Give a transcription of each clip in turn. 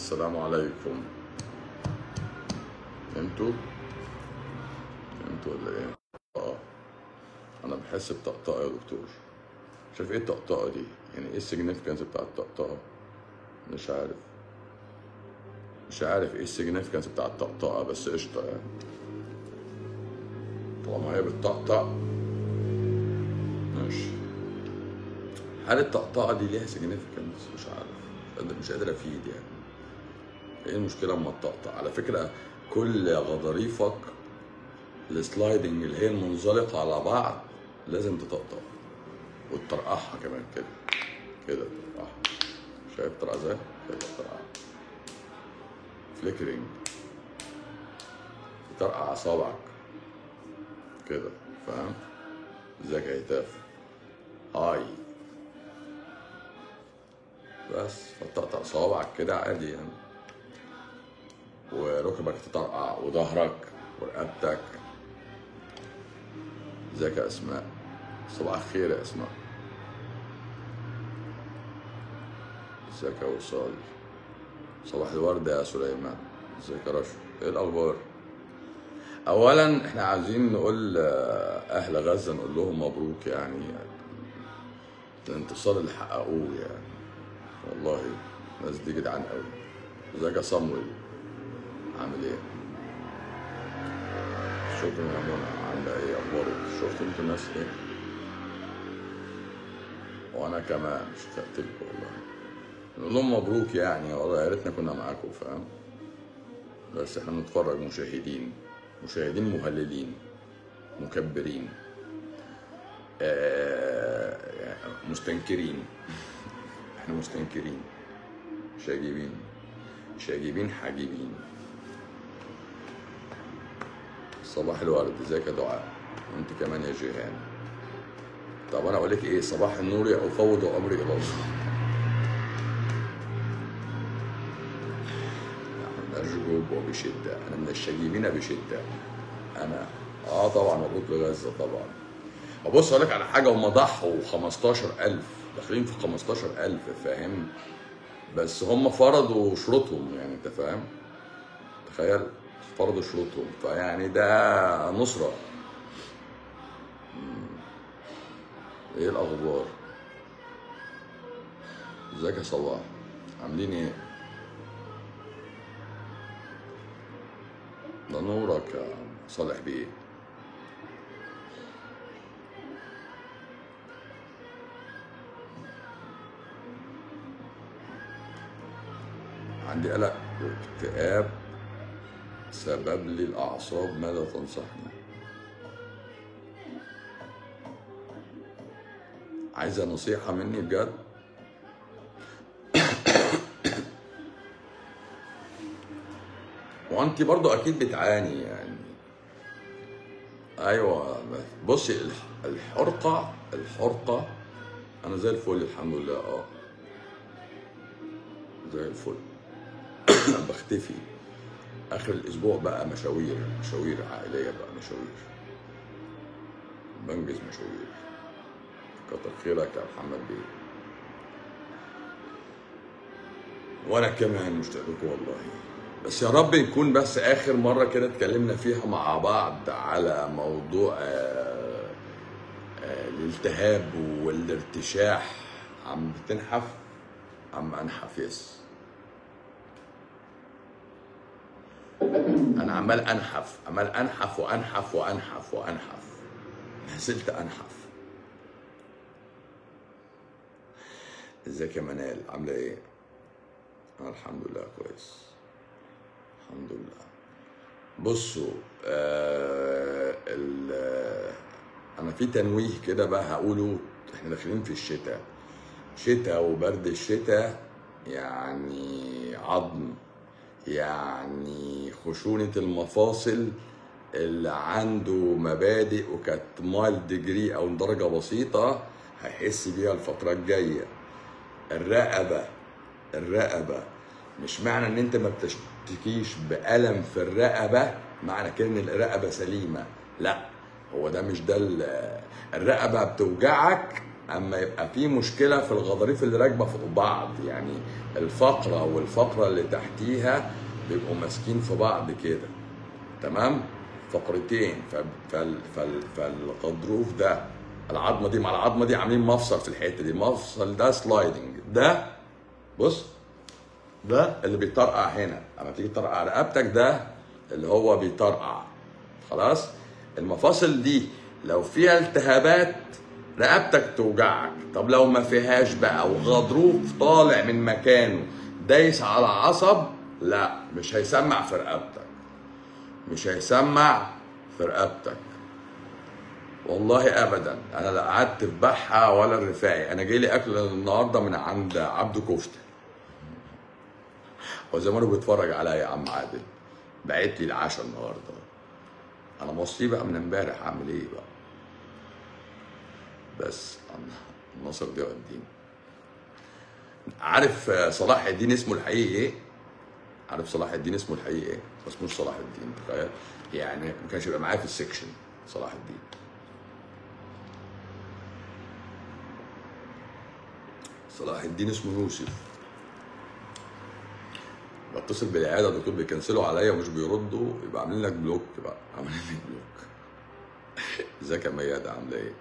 السلام عليكم انتوا انتوا ولا ايه اه انا بحس بطقطقه يا دكتور شايف ايه الطقطقه دي يعني ايه السيجنيفيكانس بتاع الطقطقه مش عارف مش عارف ايه السيجنيفيكانس بتاع الطقطقه بس قشطه يعني طالما هي بتطقطق ماشي هل الطقطقه دي ليها سيجنيفيكانس مش عارف مش قادر- مش قادر افيد يعني ايه المشكله اما تطقطق على فكره كل غضاريفك السلايدنج اللي هي المنزلقه على بعض لازم تطقطق وتطرقعها كمان كده كده تطرقعها شايف تطرقع ازاي؟ كده تطرقعها فليكرينج تطرقع اصابعك كده فاهم؟ ازيك يا هتاف هاي بس فتقطع صوابعك كده عادي يعني وركبك تطرقع وظهرك ورقبتك ازيك يا اسماء صباح الخير يا اسماء ازيك يا وصال صباح الورد يا سليمان ازيك يا رشا ايه الاخبار اولا احنا عايزين نقول آه، اهل غزه نقول لهم مبروك يعني الانتصار اللي حققوه يعني والله الناس دي جدعان قوي ازيك يا صمويل عامل ايه شكرا يا منى عامله ايه اخبارك شفت انتوا الناس ايه وانا كمان اشتقت لكم والله نقول لهم مبروك يعني والله يا ريتنا كنا معاكم فاهم بس احنا بنتفرج مشاهدين مشاهدين مهللين مكبرين آه يعني مستنكرين احنا مستنكرين شاجبين شاجبين حاجبين صباح الورد ازيك يا دعاء وانت كمان يا جيهان طب انا اقول لك ايه صباح النور يا افوض امري الى الله نعم ارجوك وبشده انا من الشاجبين بشده انا اه طبعا مبروك لغزه طبعا بص اقول لك على حاجه هم ضحوا 15000 داخلين في 15000 فاهم بس هم فرضوا شروطهم يعني انت فاهم تخيل فرضوا شروطهم فيعني ده نصرة مم. ايه الاخبار ازيك يا صباح عاملين ايه ده نورك يا صالح بيه عندي قلق واكتئاب سبب لي الأعصاب ماذا تنصحني؟ عايزة نصيحة مني بجد؟ وانت برضو اكيد بتعاني يعني ايوه بصي الح- الحرقه الحرقه انا زي الفل الحمد لله اه زي الفل بختفي اخر الاسبوع بقى مشاوير مشاوير عائليه بقى مشاوير بنجز مشاوير كتر خيرك يا محمد بيه وانا كمان مشتاق لكم والله بس يا رب يكون بس اخر مره كده اتكلمنا فيها مع بعض على موضوع آه، آه، الالتهاب والارتشاح عم بتنحف عم انحف يس انا عمال انحف عمال انحف وانحف وانحف وانحف ما زلت انحف ازيك يا منال عامله ايه أنا الحمد لله كويس الحمد لله بصوا آه ال آه، انا في تنويه كده بقى هقوله احنا داخلين في الشتاء شتاء وبرد الشتاء يعني عظم يعني خشونة المفاصل اللي عنده مبادئ وكانت مايل ديجري او درجة بسيطة هيحس بيها الفترة الجاية الرقبة الرقبة مش معنى ان انت ما بتشتكيش بألم في الرقبة معنى كده ان الرقبة سليمة لا هو ده مش ده ال- الرقبة بتوجعك اما يبقى في مشكله في الغضاريف اللي راكبه فوق بعض يعني الفقره والفقره اللي تحتيها بيبقوا ماسكين في بعض كده تمام فقرتين ف- فال فال فالغضروف ده العظمه دي مع العظمه دي عاملين مفصل في الحته دي المفصل ده سلايدنج ده بص ده اللي بيطرقع هنا اما تيجي تطرقع رقبتك ده اللي هو بيطرقع خلاص المفاصل دي لو فيها التهابات رقبتك توجعك طب لو ما فيهاش بقى وغضروف طالع من مكانه دايس على عصب لا مش هيسمع في رقبتك مش هيسمع في رقبتك والله ابدا انا لا قعدت في بحه ولا الرفاعي انا جاي لي اكل النهارده من عند عبده كفته هو زمانه بيتفرج عليا يا عم عادل بعت لي العشاء النهارده انا موصيه بقى من امبارح اعمل ايه بقى بس النصر دي الدين عارف صلاح الدين اسمه الحقيقي ايه عارف صلاح الدين اسمه الحقيقي ايه ما اسموش صلاح الدين تخيل يعني ما كانش يبقى معايا في السكشن صلاح الدين صلاح الدين اسمه يوسف بتصل بالعياده الدكتور بيكنسلوا عليا ومش بيردوا يبقى عاملين لك بلوك بقى عاملين لك بلوك ازيك يا ميادة عامله ايه؟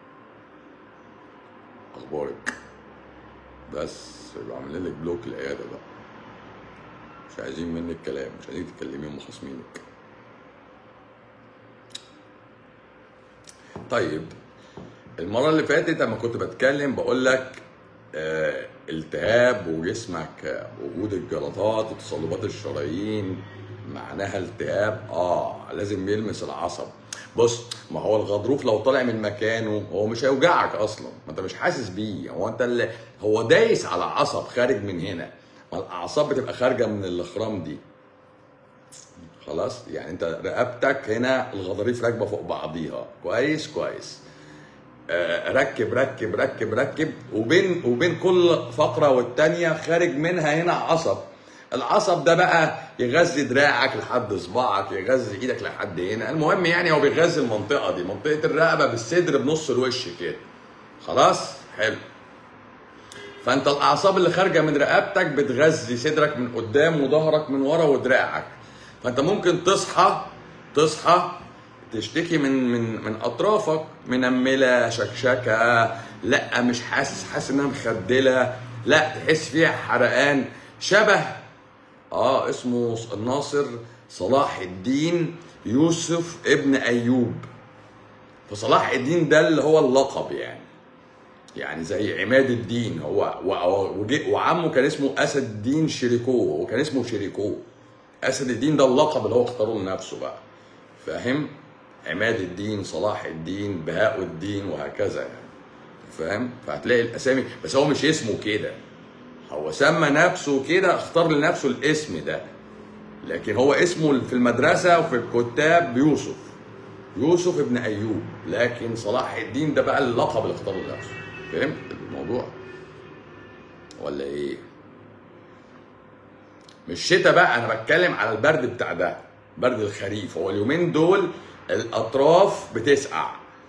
اخبارك بس يبقى عاملين لك بلوك العياده بقى مش عايزين منك كلام مش عايزين تتكلمي هم خاصمينك طيب المره اللي فاتت لما كنت بتكلم بقول لك آه، التهاب وجسمك آه، وجود الجلطات وتصلبات الشرايين معناها التهاب اه لازم يلمس العصب بص ما هو الغضروف لو طالع من مكانه هو مش هيوجعك اصلا ما انت مش حاسس بيه هو انت اللي هو دايس على عصب خارج من هنا ما الاعصاب بتبقى خارجه من الاخرام دي خلاص يعني انت رقبتك هنا الغضاريف راكبه فوق بعضيها كويس كويس آه، ركب ركب ركب ركب وبين وبين كل فقره والتانيه خارج منها هنا عصب العصب ده بقى يغذي دراعك لحد صباعك يغذي ايدك لحد هنا المهم يعني هو بيغذي المنطقه دي منطقه الرقبه بالصدر بنص الوش كده خلاص حلو فانت الاعصاب اللي خارجه من رقبتك بتغذي صدرك من قدام وظهرك من ورا ودراعك فانت ممكن تصحى تصحى تشتكي من من من اطرافك منمله شكشكه لا مش حاسس حاسس انها مخدله لا تحس فيها حرقان شبه اه اسمه الناصر صلاح الدين يوسف ابن ايوب فصلاح الدين ده اللي هو اللقب يعني يعني زي عماد الدين هو و- وجي- وعمه كان اسمه اسد الدين شريكو هو كان اسمه شريكو اسد الدين ده اللقب اللي هو اختاره لنفسه بقى فاهم عماد الدين صلاح الدين بهاء الدين وهكذا يعني فاهم فهتلاقي الاسامي بس هو مش اسمه كده هو سمى نفسه كده اختار لنفسه الاسم ده لكن هو اسمه في المدرسه وفي الكتاب يوسف يوسف ابن ايوب لكن صلاح الدين ده بقى اللقب اللي اختاره لنفسه فهمت الموضوع ولا ايه مش شتاء بقى انا بتكلم على البرد بتاع ده برد الخريف هو اليومين دول الاطراف بتسقع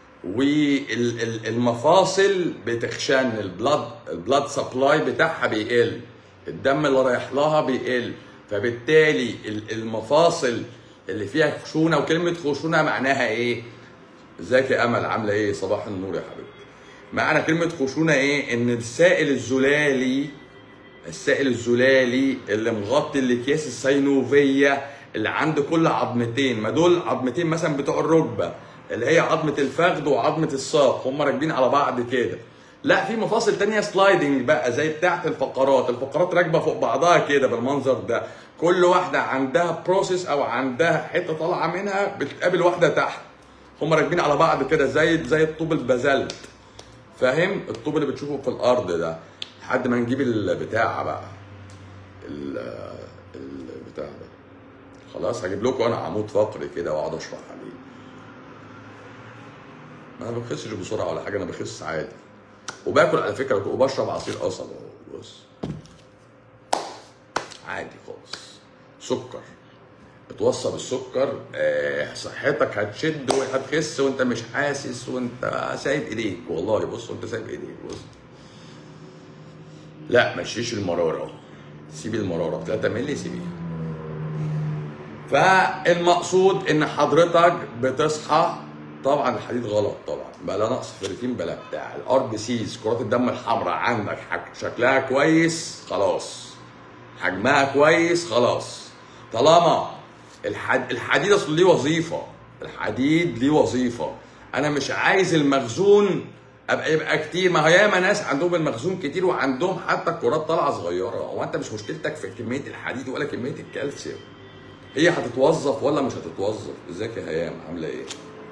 والمفاصل بتخشن البلاد البلاد سبلاي بتاعها بيقل الدم اللي رايح لها بيقل فبالتالي ال- المفاصل اللي فيها خشونه وكلمه خشونه معناها ايه؟ ازيك يا امل عامله ايه؟ صباح النور يا حبيبتي. معنى كلمه خشونه ايه؟ ان السائل الزلالي السائل الزلالي اللي مغطي الاكياس السينوفيه اللي عند كل عظمتين ما دول عظمتين مثلا بتوع الركبه اللي هي عظمه الفخذ وعظمه الساق هم راكبين على بعض كده لا في مفاصل تانية سلايدنج بقى زي بتاعت الفقرات الفقرات راكبه فوق بعضها كده بالمنظر ده كل واحده عندها بروسيس او عندها حته طالعه منها بتقابل واحده تحت هم راكبين على بعض كده زي زي الطوب البازلت فاهم الطوب اللي بتشوفه في الارض ده لحد ما نجيب البتاع بقى ال- البتاع ده خلاص هجيب لكم انا عمود فقري كده واقعد اشرح عليه ما انا ما بخسش بسرعه ولا حاجه انا بخس عادي وباكل على فكره وبشرب عصير قصب اهو بص عادي خالص سكر اتوصى بالسكر آه، صحتك هتشد وهتخس وانت مش حاسس وانت سايب ايديك والله بص انت سايب ايديك بص لا مشيش المراره سيب المراره 3 مللي سيبيها فالمقصود ان حضرتك بتصحى طبعا الحديد غلط طبعا بلا نقص فيرتين بلا بتاع الار بي سيز كرات الدم الحمراء عندك حك- شكلها كويس خلاص حجمها كويس خلاص طالما الحد... الحديد اصل ليه وظيفه الحديد ليه وظيفه انا مش عايز المخزون ابقى يبقى كتير ما هي ياما ناس عندهم المخزون كتير وعندهم حتى الكرات طالعه صغيره هو انت مش مشكلتك في كميه الحديد ولا كميه الكالسيوم هي هتتوظف ولا مش هتتوظف ازيك يا هيام عامله ايه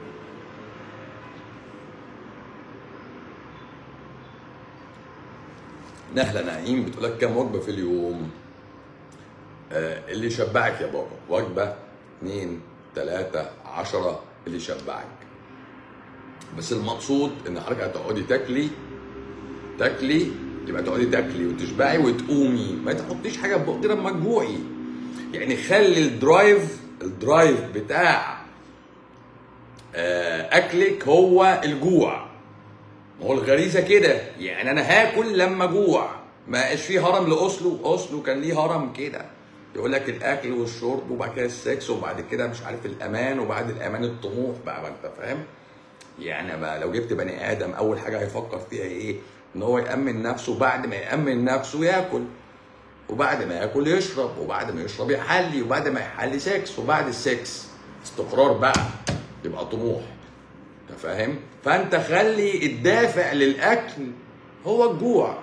نهله نعيم بتقول لك كام وجبه في اليوم آه اللي يشبعك يا بابا وجبه اتنين تلاته عشرة اللي يشبعك بس المقصود ان حضرتك هتقعدي تاكلي تاكلي يبقى تقعدي تاكلي وتشبعي وتقومي ما تحطيش حاجه في بقك غير لما تجوعي يعني خلي الدرايف الدرايف بتاع آه، اكلك هو الجوع ما هو الغريزه كده يعني انا هاكل لما اجوع ما بقاش فيه هرم لاوسلو اوسلو كان ليه هرم كده يقول لك الاكل والشرب وبعد كده السكس وبعد كده مش عارف الامان وبعد الامان الطموح بقى ما انت فاهم يعني بقى لو جبت بني ادم اول حاجه هيفكر فيها ايه ان هو يامن نفسه بعد ما يامن نفسه ياكل وبعد ما ياكل يشرب وبعد ما يشرب يحلي وبعد ما يحلي سكس وبعد السكس استقرار بقى يبقى طموح انت فاهم فانت خلي الدافع للاكل هو الجوع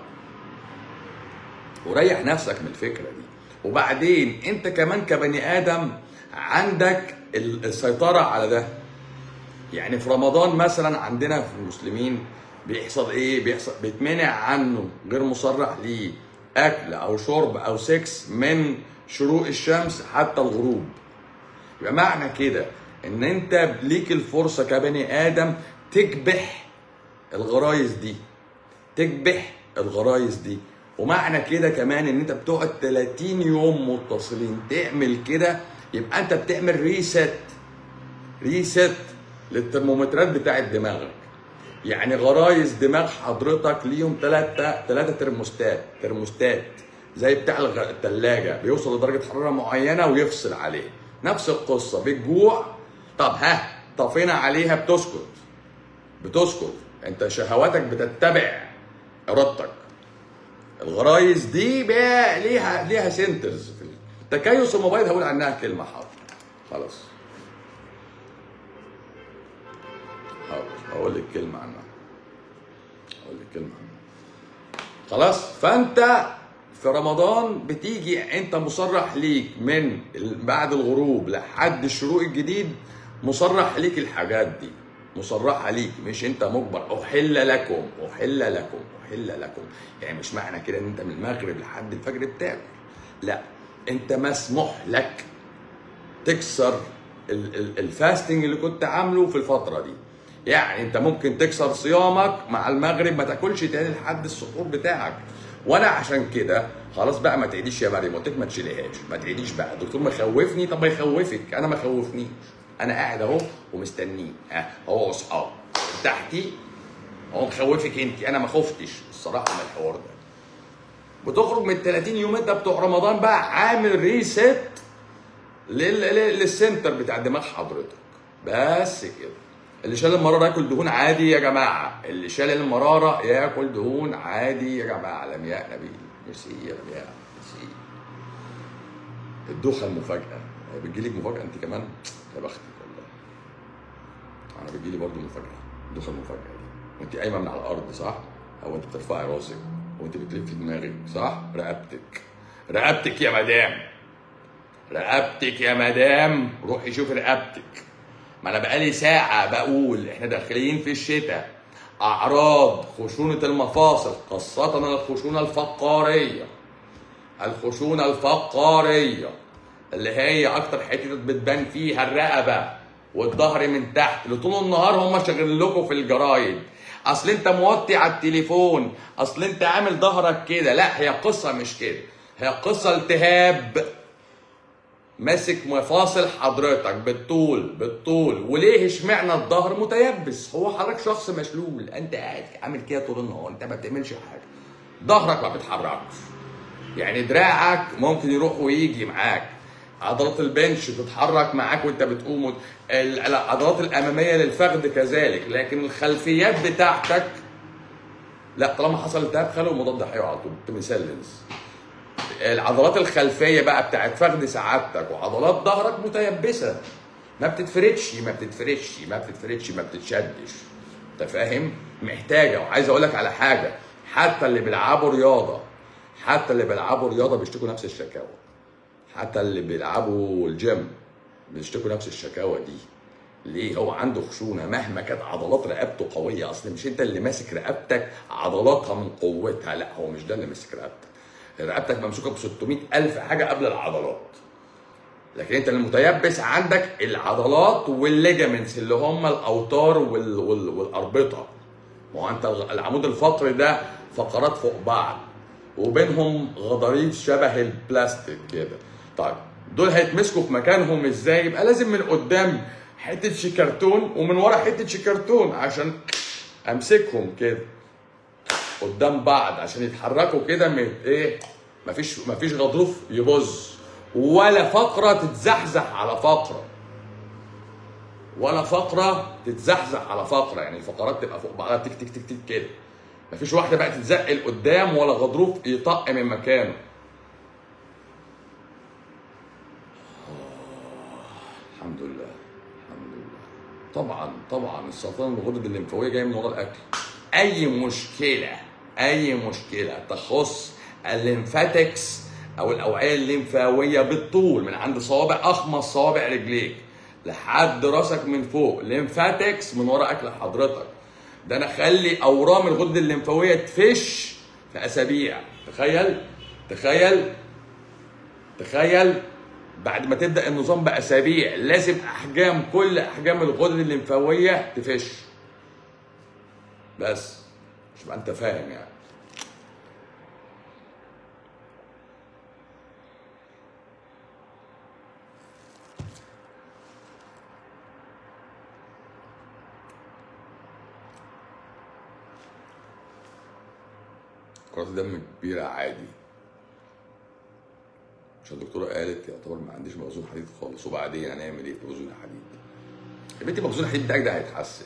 وريح نفسك من الفكره دي وبعدين انت كمان كبني ادم عندك ال- السيطره على ده يعني في رمضان مثلا عندنا في المسلمين بيحصل ايه بيحصل بيتمنع عنه غير مصرح ليه اكل او شرب او سكس من شروق الشمس حتى الغروب يبقى معنى كده ان انت ليك الفرصه كبني ادم تكبح الغرايز دي تكبح الغرايز دي ومعنى كده كمان ان انت بتقعد 30 يوم متصلين تعمل كده يبقى انت بتعمل ريست ريست للترمومترات بتاعت دماغك يعني غرايز دماغ حضرتك ليهم ثلاثة ثلاثة ترموستات ترموستات زي بتاع الغ- التلاجة بيوصل لدرجة حرارة معينة ويفصل عليه نفس القصة بالجوع طب ها طفينا عليها بتسكت بتسكت انت شهواتك بتتبع ارادتك الغرايز دي بقى ليها ليها سنترز في تكيس الموبايل هقول عنها كلمة حاضر خلاص حاضر هقول لك كلمة عنها هقول لك كلمة عنها خلاص فانت في رمضان بتيجي انت مصرح ليك من ال- بعد الغروب لحد الشروق الجديد مصرح ليك الحاجات دي مصرحة ليك مش انت مجبر احل لكم احل لكم احل لكم يعني مش معنى كده ان انت من المغرب لحد الفجر بتاكل لا انت مسموح لك تكسر ال- ال- الفاستنج اللي كنت عامله في الفتره دي يعني انت ممكن تكسر صيامك مع المغرب ما تاكلش تاني لحد السحور بتاعك وانا عشان كده خلاص بقى ما تعيديش يا مريم قلت لك ما تشيليهاش ما تعيديش بقى الدكتور مخوفني طب ما يخوفك انا ما خوفنيش انا قاعد اهو ومستنيه ها هو واصحابه تحتي هو مخوفك انت انا ما خفتش الصراحه من الحوار ده بتخرج من ال 30 يوم انت بتوع رمضان بقى عامل ريست لل... لل- للسنتر بتاع دماغ حضرتك بس كده اللي شال المراره ياكل دهون عادي يا جماعه اللي شال المراره ياكل دهون عادي يا جماعه لمياء نبيل ميرسي يا لمياء ميرسي الدوخه المفاجاه بتجيلك مفاجاه انت كمان يا بختك والله انا بتجيلي برضو مفاجاه الدوخه المفاجاه دي وانت قايمه من على الارض صح او انت بترفعي راسك وانت بتلفي دماغك صح رقبتك رقبتك يا مدام رقبتك يا مدام روحي شوفي رقبتك ما انا بقالي ساعة بقول احنا داخلين في الشتاء اعراض خشونة المفاصل خاصة الخشونة الفقارية الخشونة الفقارية اللي هي اكتر حتة بتبان فيها الرقبة والظهر من تحت اللي طول النهار هم شغالين لكم في الجرايد اصل انت موطي على التليفون اصل انت عامل ظهرك كده لا هي قصة مش كده هي قصة التهاب ماسك مفاصل حضرتك بالطول بالطول وليه اشمعنى الظهر متيبس هو حضرتك شخص مشلول انت قاعد عامل كده طول النهار انت ما بتعملش حاجه ظهرك ما بيتحركش يعني دراعك ممكن يروح ويجي معاك عضلات البنش تتحرك معاك وانت بتقوم وت- ال- العضلات الاماميه للفخذ كذلك لكن الخلفيات بتاعتك لا طالما حصل التهاب خلوي مضاد حيوي على طول بتمسلنس العضلات الخلفيه بقى بتاعت فخذ سعادتك وعضلات ظهرك متيبسه ما بتتفردش ما بتتفردش ما بتتفردش ما بتتشدش انت فاهم محتاجه وعايز اقول لك على حاجه حتى اللي بيلعبوا رياضه حتى اللي بيلعبوا رياضه بيشتكوا نفس الشكاوى حتى اللي بيلعبوا الجيم بيشتكوا نفس الشكاوى دي ليه هو عنده خشونه مهما كانت عضلات رقبته قويه اصل مش انت اللي ماسك رقبتك عضلاتها من قوتها لا هو مش ده اللي ماسك رقبتك رقبتك ممسوكه ب 600 الف حاجه قبل العضلات لكن انت المتيبس عندك العضلات والليجامنتس اللي هم الاوتار وال... وال... والاربطه ما هو انت العمود الفقري ده فقرات فوق بعض وبينهم غضاريف شبه البلاستيك كده طيب دول هيتمسكوا في مكانهم ازاي يبقى لازم من قدام حته شيكرتون ومن ورا حته شيكرتون عشان امسكهم كده قدام بعض عشان يتحركوا كده من ايه مفيش مفيش غضروف يبظ ولا فقره تتزحزح على فقره ولا فقره تتزحزح على فقره يعني الفقرات تبقى فوق بعضها تك تك تك تك كده مفيش واحده بقى تتزق لقدام ولا غضروف يطق من مكانه الحمد لله الحمد لله طبعا طبعا السرطان الغدد الليمفاويه جاي من ورا الاكل اي مشكله اي مشكله تخص الليمفاتكس او الاوعيه الليمفاويه بالطول من عند صوابع اخمص صوابع رجليك لحد راسك من فوق ليمفاتكس من ورا اكل حضرتك ده انا اخلي اورام الغدد الليمفاويه تفش في اسابيع تخيل تخيل تخيل بعد ما تبدا النظام باسابيع لازم احجام كل احجام الغدد الليمفاويه تفش بس مش بقى انت فاهم يعني كرات الدم كبيرة عادي عشان الدكتورة قالت يعتبر ما عنديش مخزون حديد خالص وبعدين هنعمل ايه في مخزون الحديد؟ يا بنتي مخزون الحديد بتاعك ده هيتحسن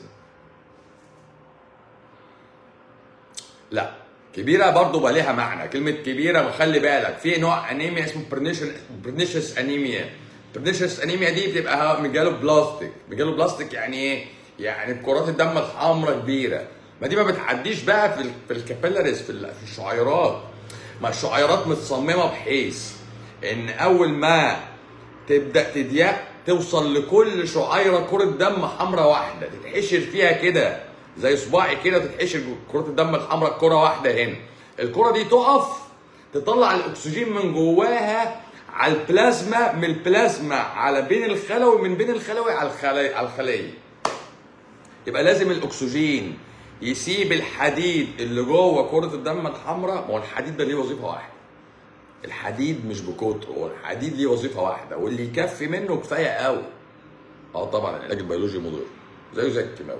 لا كبيرة برضه بقى ليها معنى كلمة كبيرة وخلي بالك في نوع انيميا اسمه برنيشس انيميا برنيشس انيميا دي بتبقى مجاله بلاستيك مجاله بلاستيك يعني ايه؟ يعني كرات الدم الحمراء كبيرة ما دي ما بتعديش بقى في ال في الكابيلاريز في, ال- في الشعيرات ما الشعيرات متصممة بحيث ان اول ما تبدا تضيق توصل لكل شعيره كره دم حمراء واحده تتحشر فيها كده زي صباعي كده تتحشر كره الدم الحمراء كره واحده هنا الكره دي تقف تطلع الاكسجين من جواها على البلازما من البلازما على بين الخلوي من بين الخلوي على الخلي على الخليه يبقى لازم الاكسجين يسيب الحديد اللي جوه كره الدم الحمراء ما هو الحديد ده ليه وظيفه واحده الحديد مش بكتر هو الحديد ليه وظيفه واحده واللي يكفي منه كفايه قوي اه طبعا العلاج البيولوجي مضر زيه زي الكيماوي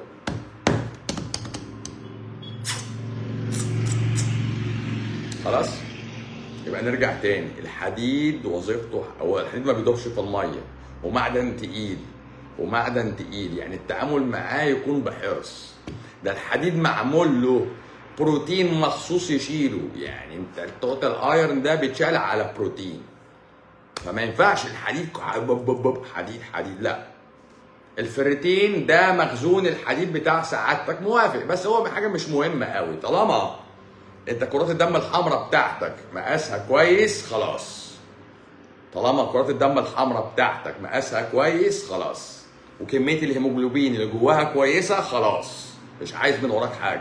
خلاص يبقى نرجع تاني الحديد وظيفته هو الحديد ما بيدوبش في الميه ومعدن تقيل ومعدن تقيل يعني التعامل معاه يكون بحرص ده الحديد معمول له بروتين مخصوص يشيله يعني انت التوتال ايرون ده بيتشال على بروتين فما ينفعش الحديد بب- بب- بب- حديد حديد لا الفريتين ده مخزون الحديد بتاع سعادتك موافق بس هو حاجه مش مهمه قوي طالما انت كرات الدم الحمراء بتاعتك مقاسها كويس خلاص طالما كرات الدم الحمراء بتاعتك مقاسها كويس خلاص وكميه الهيموجلوبين اللي جواها كويسه خلاص مش عايز من وراك حاجه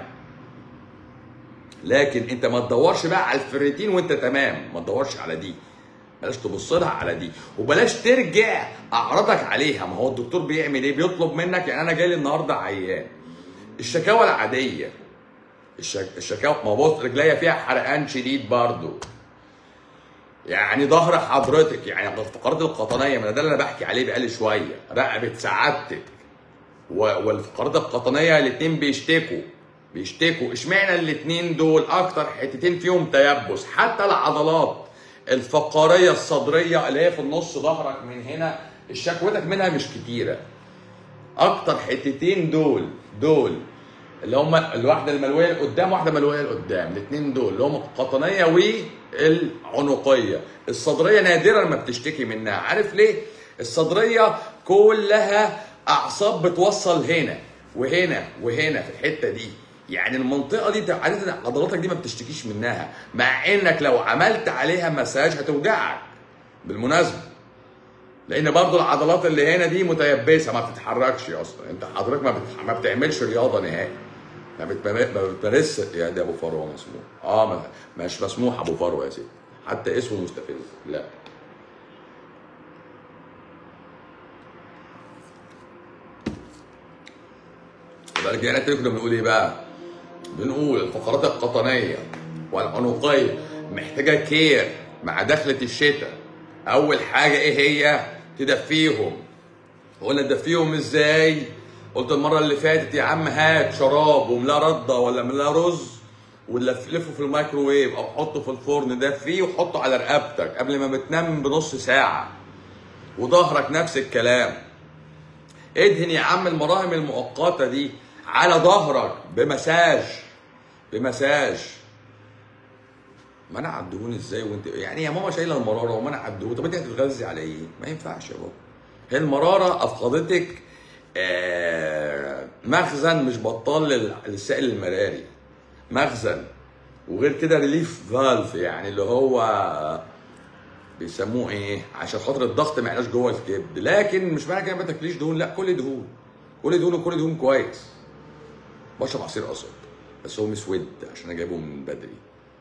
لكن انت ما تدورش بقى على الفريتين وانت تمام ما تدورش على دي بلاش تبص لها على دي وبلاش ترجع اعرضك عليها ما هو الدكتور بيعمل ايه بيطلب منك يعني انا جاي لي النهارده عيان الشكاوى العاديه الشك... الشكاوى ما هو بص رجليا فيها حرقان شديد برضو يعني ظهر حضرتك يعني الفقرات القطنيه ما ده اللي انا بحكي عليه بقالي شويه رقبه سعادتك و- والفقرات القطنيه الاثنين بيشتكوا بيشتكوا اشمعنى الاثنين دول اكتر حتتين فيهم تيبس حتى العضلات الفقريه الصدريه اللي هي في النص ظهرك من هنا الشكوتك منها مش كتيره اكتر حتتين دول دول اللي هم الواحده الملويه لقدام واحده ملويه لقدام الاثنين دول اللي هم القطنيه والعنقيه الصدريه نادرا ما بتشتكي منها عارف ليه الصدريه كلها اعصاب بتوصل هنا وهنا وهنا في الحته دي يعني المنطقه دي عاده عضلاتك دي ما بتشتكيش منها مع انك لو عملت عليها مساج هتوجعك بالمناسبه لان برضو العضلات اللي هنا دي متيبسه ما بتتحركش اصلا انت حضرتك ما, بتح... ما بتعملش رياضه نهائي ما بت- ما بتمارس يا ده ابو فروه مسموح اه ما... مش مسموح ابو فروه يا سيدي حتى اسمه مستفز لا يبقى رجعنا تاني كنا بنقول ايه بقى؟ بنقول الفقرات القطنيه والعنقيه محتاجه كير مع دخله الشتاء اول حاجه ايه هي؟ تدفيهم قلنا تدفيهم ازاي؟ قلت المره اللي فاتت يا عم هات شراب وملاه رده ولا ملاه رز ولفه في الميكروويف او حطه في الفرن دفيه وحطه على رقبتك قبل ما بتنام بنص ساعه وظهرك نفس الكلام ادهن يا عم المراهم المؤقته دي على ظهرك بمساج بمساج منع الدهون ازاي وانت يعني يا ماما شايله المراره ومنع الدهون طب انت هتتغذي على ايه؟ ما ينفعش يا بابا هي المراره افقدتك آه، مخزن مش بطال لل- للسائل المراري مخزن وغير كده ريليف فالف يعني اللي هو بيسموه ايه عشان خاطر الضغط ما يعلاش جوه الكبد لكن مش معنى كده ما تاكليش دهون لا كل دهون كل دهون وكل دهون كويس بشرب عصير قصب بس هو مسود عشان انا جايبه من بدري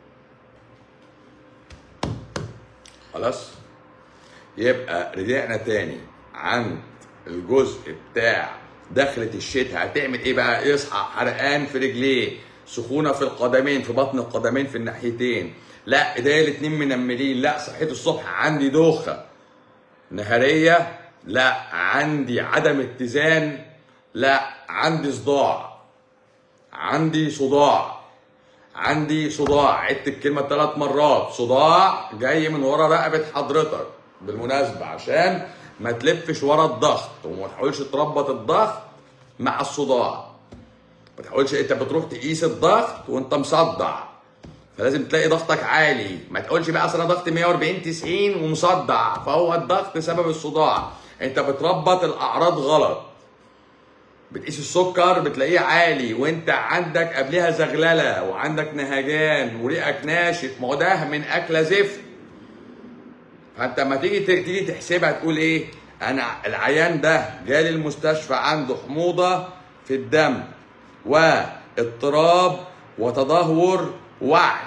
خلاص يبقى رجعنا تاني عند الجزء بتاع دخلة الشتاء هتعمل ايه بقى يصحى حرقان في رجليه سخونة في القدمين في بطن القدمين في الناحيتين لا ايديا الاتنين منملين لا صحيت الصبح عندي دوخة نهارية لا عندي عدم اتزان لا عندي صداع عندي صداع عندي صداع عدت الكلمة ثلاث مرات صداع جاي من ورا رقبة حضرتك بالمناسبة عشان ما تلفش ورا الضغط وما تحاولش تربط الضغط مع الصداع ما تحاولش انت بتروح تقيس الضغط وانت مصدع فلازم تلاقي ضغطك عالي ما تقولش بقى اصل انا ضغطي 140 90 ومصدع فهو الضغط سبب الصداع انت بتربط الاعراض غلط بتقيس السكر بتلاقيه عالي وانت عندك قبلها زغلله وعندك نهجان وريقك ناشف ما هو ده من اكله زفت فانت لما تيجي تيجي تحسبها تقول ايه انا العيان ده جالي المستشفى عنده حموضه في الدم واضطراب وتدهور وعي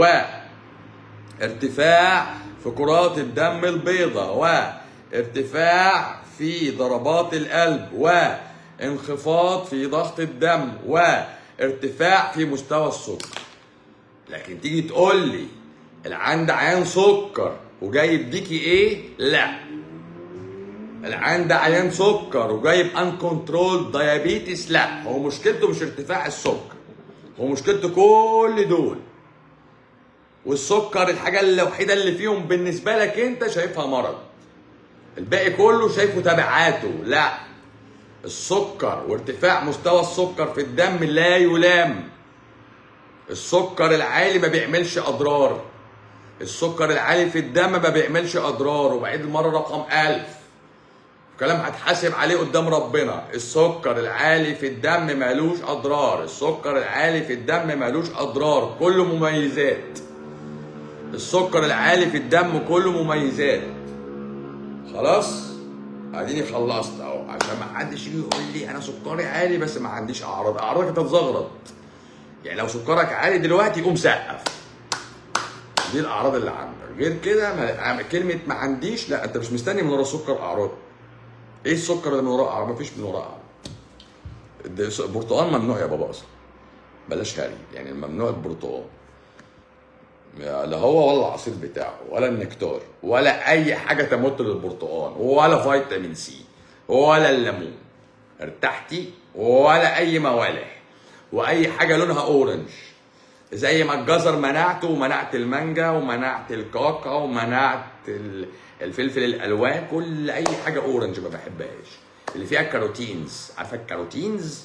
وارتفاع في كرات الدم البيضاء وارتفاع في ضربات القلب وانخفاض في ضغط الدم وارتفاع في مستوى السكر لكن تيجي تقول لي العيان ده عيان سكر وجاي يديكي ايه؟ لا العيان ده عيان سكر وجايب ان كنترول دايابيتس لا هو مشكلته مش ارتفاع السكر هو مشكلته كل دول والسكر الحاجه الوحيده اللي فيهم بالنسبه لك انت شايفها مرض الباقي كله شايفه تبعاته لا السكر وارتفاع مستوى السكر في الدم لا يلام السكر العالي ما بيعملش اضرار السكر العالي في الدم ما بيعملش اضرار وبعيد المره رقم ألف كلام هتحاسب عليه قدام ربنا السكر العالي في الدم مالوش اضرار السكر العالي في الدم مالوش اضرار كله مميزات السكر العالي في الدم كله مميزات خلاص اديني خلصت اهو عشان ما حدش يجي يقول لي انا سكري عالي بس ما عنديش اعراض اعراضك هتتزغرط يعني لو سكرك عالي دلوقتي قوم سقف دي الاعراض اللي عندك غير كده ما- كلمه ما عنديش لا انت مش مستني من ورا السكر اعراض ايه السكر اللي من وراه اعراض مفيش من وراه اعراض ده- البرتقال ممنوع يا بابا اصلا بلاش هري يعني ممنوع البرتقال لا هو ولا العصير بتاعه ولا النكتار ولا اي حاجه تمت للبرتقال ولا فيتامين سي ولا الليمون ارتحتي ولا اي موالح واي حاجه لونها اورنج زي ما الجزر منعته ومنعت المانجا ومنعت الكاكا ومنعت ال- الفلفل الالوان كل اي حاجه اورنج ما بحبهاش اللي فيها كاروتينز عارفه الكاروتينز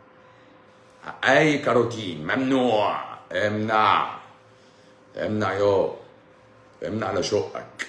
اي كاروتين ممنوع امنع امنع يا امنع على شقك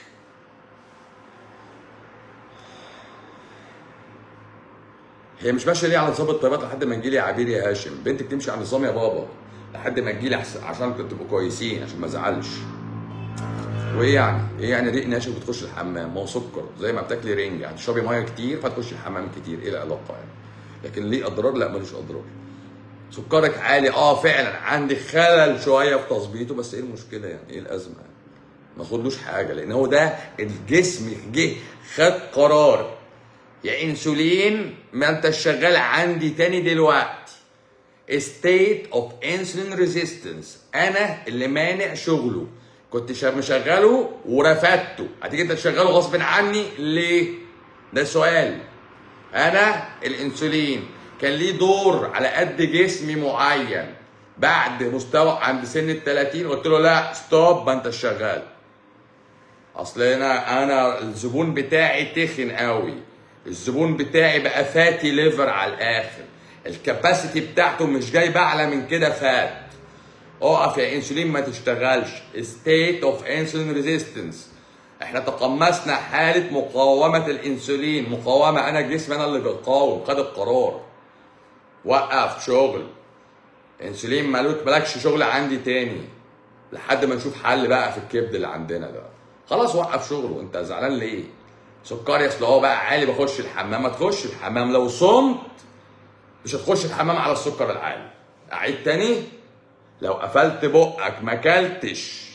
هي مش ماشيه ليه على نظام الطيبات لحد ما تجيلي يا عبير يا هاشم بنتك تمشي على النظام يا بابا لحد ما تجيلي أحسن- عشان تبقوا كويسين عشان ما ازعلش وايه يعني؟ ايه يعني ريق ناشف بتخش الحمام؟ ما هو سكر زي ما بتاكلي رنج هتشربي ميه كتير فتخش الحمام كتير ايه العلاقه يعني؟ لكن ليه اضرار؟ لا ملوش اضرار. سكرك عالي اه فعلا عندي خلل شويه في تظبيطه بس ايه المشكله يعني؟ ايه الازمه يعني؟ ما خدلوش حاجه لان هو ده الجسم جه خد قرار يا انسولين ما انت شغال عندي تاني دلوقتي state of insulin resistance انا اللي مانع شغله كنت شا- مشغله ورفدته هتيجي انت تشغله غصب عني ليه ده سؤال انا الانسولين كان ليه دور على قد جسمي معين بعد مستوى عند سن ال 30 قلت له لا ستوب ما انت شغال اصل انا انا الزبون بتاعي تخن قوي الزبون بتاعي بقى فاتي ليفر على الاخر الكباسيتي بتاعته مش جايبه اعلى من كده فات اقف يا انسولين ما تشتغلش state of insulin resistance احنا تقمصنا حالة مقاومة الانسولين مقاومة انا جسمي انا اللي بقاوم خد القرار وقف شغل انسولين مالوك مالكش شغل عندي تاني لحد ما نشوف حل بقى في الكبد اللي عندنا ده خلاص وقف شغله انت زعلان ليه سكري اصل هو بقى عالي بخش الحمام ما تخش الحمام لو صمت مش هتخش الحمام على السكر العالي اعيد تاني لو قفلت بقك ما اكلتش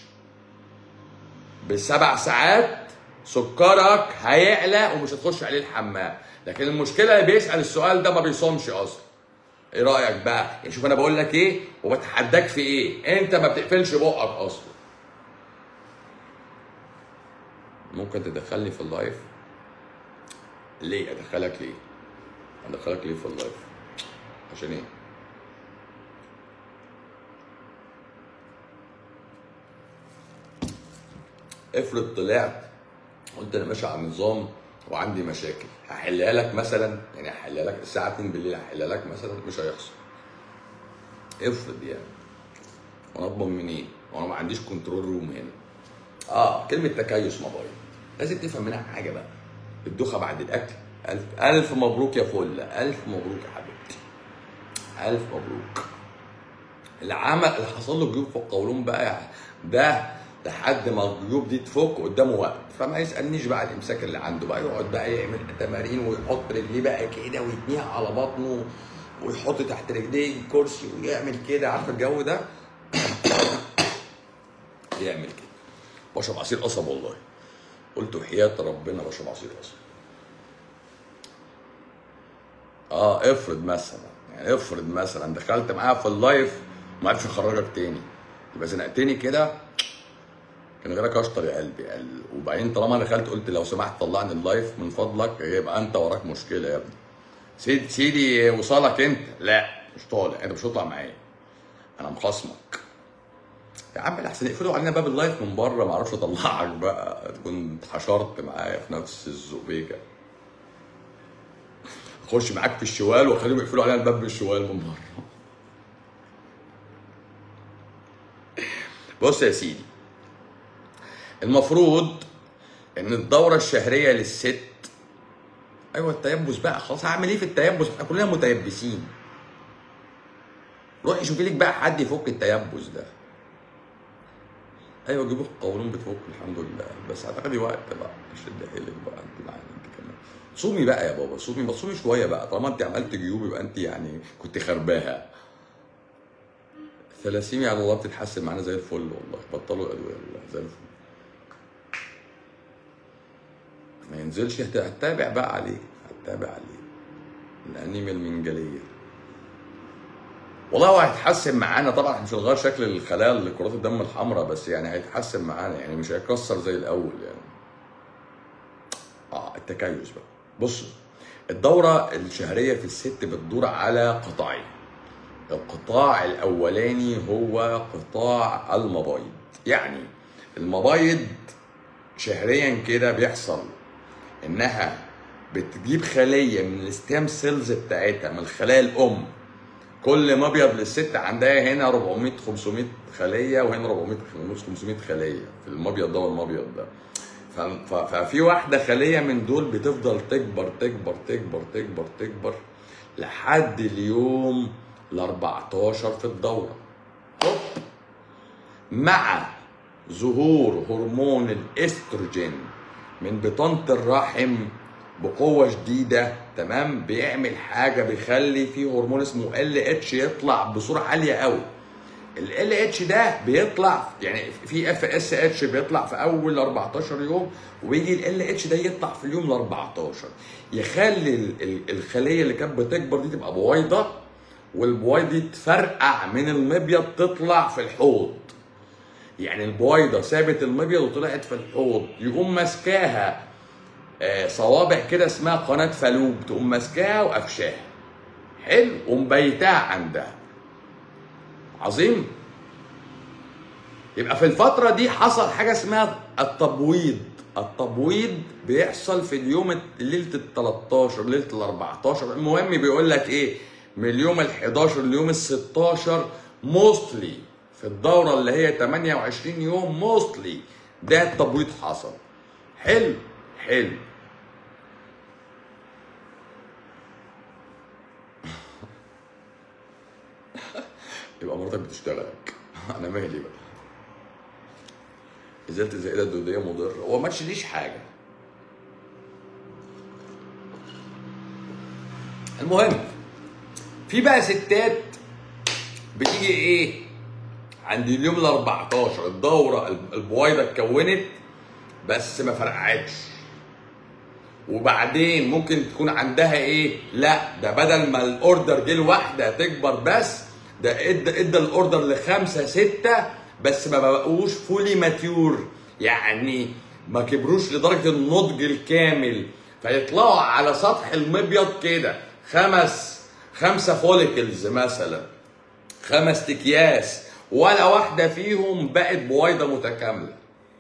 بسبع ساعات سكرك هيعلى ومش هتخش عليه الحمام لكن المشكله اللي بيسال السؤال ده ما بيصومش اصلا ايه رايك بقى يعني شوف انا بقول لك ايه وبتحداك في ايه انت ما بتقفلش بقك اصلا ممكن تدخلني في اللايف ليه ادخلك ليه ادخلك ليه في اللايف عشان ايه افرض طلعت قلت انا ماشي على النظام وعندي مشاكل هحلها لك مثلا يعني هحلها لك الساعه 2 بالليل هحلها لك مثلا مش هيحصل افرض يعني وانا اضمن منين؟ وانا ما عنديش كنترول روم هنا اه كلمه تكيس موبايل لازم تفهم منها حاجه بقى الدوخه بعد الاكل الف الف مبروك يا فله الف مبروك يا حبيبتي الف مبروك العمل اللي حصل له جيوب في القولون بقى ده لحد ما الجيوب دي تفك قدامه وقت فما يسالنيش بقى الامساك اللي عنده بقى يقعد بقى يعمل تمارين ويحط رجليه بقى كده ويتنيها على بطنه ويحط تحت رجليه كرسي ويعمل كده عارف الجو ده يعمل كده بشرب عصير قصب والله قلت وحياة ربنا بشرب عصير قصب اه افرض مثلا يعني افرض مثلا دخلت معاها في اللايف ما عرفش اخرجك تاني يبقى زنقتني كده كان غيرك اشطر يا قلبي قال وبعدين طالما دخلت قلت لو سمحت طلعني اللايف من فضلك يبقى انت وراك مشكله يا ابني سيدي سيدي وصلك انت لا مش طالع انت مش هتطلع معايا انا مخصمك يا عم الاحسن يقفلوا علينا باب اللايف من بره ما اعرفش اطلعك بقى تكون اتحشرت معايا في نفس الزبيكه اخش معاك في الشوال واخليهم يقفلوا علينا الباب بالشوال من بره بص يا سيدي المفروض ان الدوره الشهريه للست ايوه التيبس بقى خلاص هعمل ايه في التيبس احنا كلنا متيبسين روحي شوفي لك بقى حد يفك التيبس ده ايوه جيبوا القولون بتفك الحمد لله بس هتاخدي وقت بقى شد حيلك بقى انت معانا انت كمان صومي بقى يا بابا صومي ما تصومي شويه بقى طالما انت عملت جيوب يبقى انت يعني كنت خرباها ثلاسيميا على الله بتتحسن معانا زي الفل والله بطلوا الادويه والله زي الفل ما ينزلش هت- هتتابع بقى عليه هتتابع عليه الانيميا المنجليه والله هو هيتحسن معانا طبعا احنا مش هنغير شكل الخلايا لكرات الدم الحمراء بس يعني هيتحسن معانا يعني مش هيكسر زي الاول يعني اه التكيس بقى بصوا الدورة الشهرية في الست بتدور على قطاعين القطاع الأولاني هو قطاع المبايض يعني المبايض شهريا كده بيحصل إنها بتجيب خلية من الستام سيلز بتاعتها من الخلايا الأم كل مبيض للست عندها هنا 400 500 خلية وهنا 400 500 خلية في المبيض ده والمبيض ده ف- ف- ففي واحدة خلية من دول بتفضل تكبر تكبر تكبر تكبر تكبر لحد اليوم ال 14 في الدورة هوب مع ظهور هرمون الاستروجين من بطانة الرحم بقوة شديدة تمام بيعمل حاجة بيخلي فيه هرمون اسمه ال اتش يطلع بصورة عالية قوي ال اتش ده بيطلع يعني في اف اس اتش بيطلع في اول 14 يوم ويجي ال اتش ده يطلع في اليوم ال 14 يخلي ال- ال- الخليه اللي كانت بتكبر دي تبقى بويضه والبويضه دي تفرقع من المبيض تطلع في الحوض يعني البويضه سابت المبيض وطلعت في الحوض يقوم ماسكاها آه، صوابع كده اسمها قناه فالوب تقوم ماسكاها وقفشاها حلو ومبيتاها عندها عظيم يبقى في الفترة دي حصل حاجة اسمها التبويض التبويض بيحصل في اليوم ليلة ال 13 ليلة ال 14 المهم بيقول لك ايه من اليوم ال 11 لليوم ال 16 موستلي في الدورة اللي هي 28 يوم موستلي ده التبويض حصل حلو حلو يبقى مراتك بتشتغلك انا مالي بقى ازاله الزائده الدوديه مضره هو ما تشيليش حاجه المهم في بقى ستات بتيجي ايه عند اليوم ال 14 الدوره البويضه اتكونت بس ما فرقعتش وبعدين ممكن تكون عندها ايه لا ده بدل ما الاوردر جه لواحده تكبر بس ده ادى ادى الاوردر لخمسه سته بس ما بقوش فولي ماتيور يعني ما كبروش لدرجه النضج الكامل فيطلعوا على سطح المبيض كده خمس خمسه فوليكلز مثلا خمس اكياس ولا واحده فيهم بقت بويضه متكامله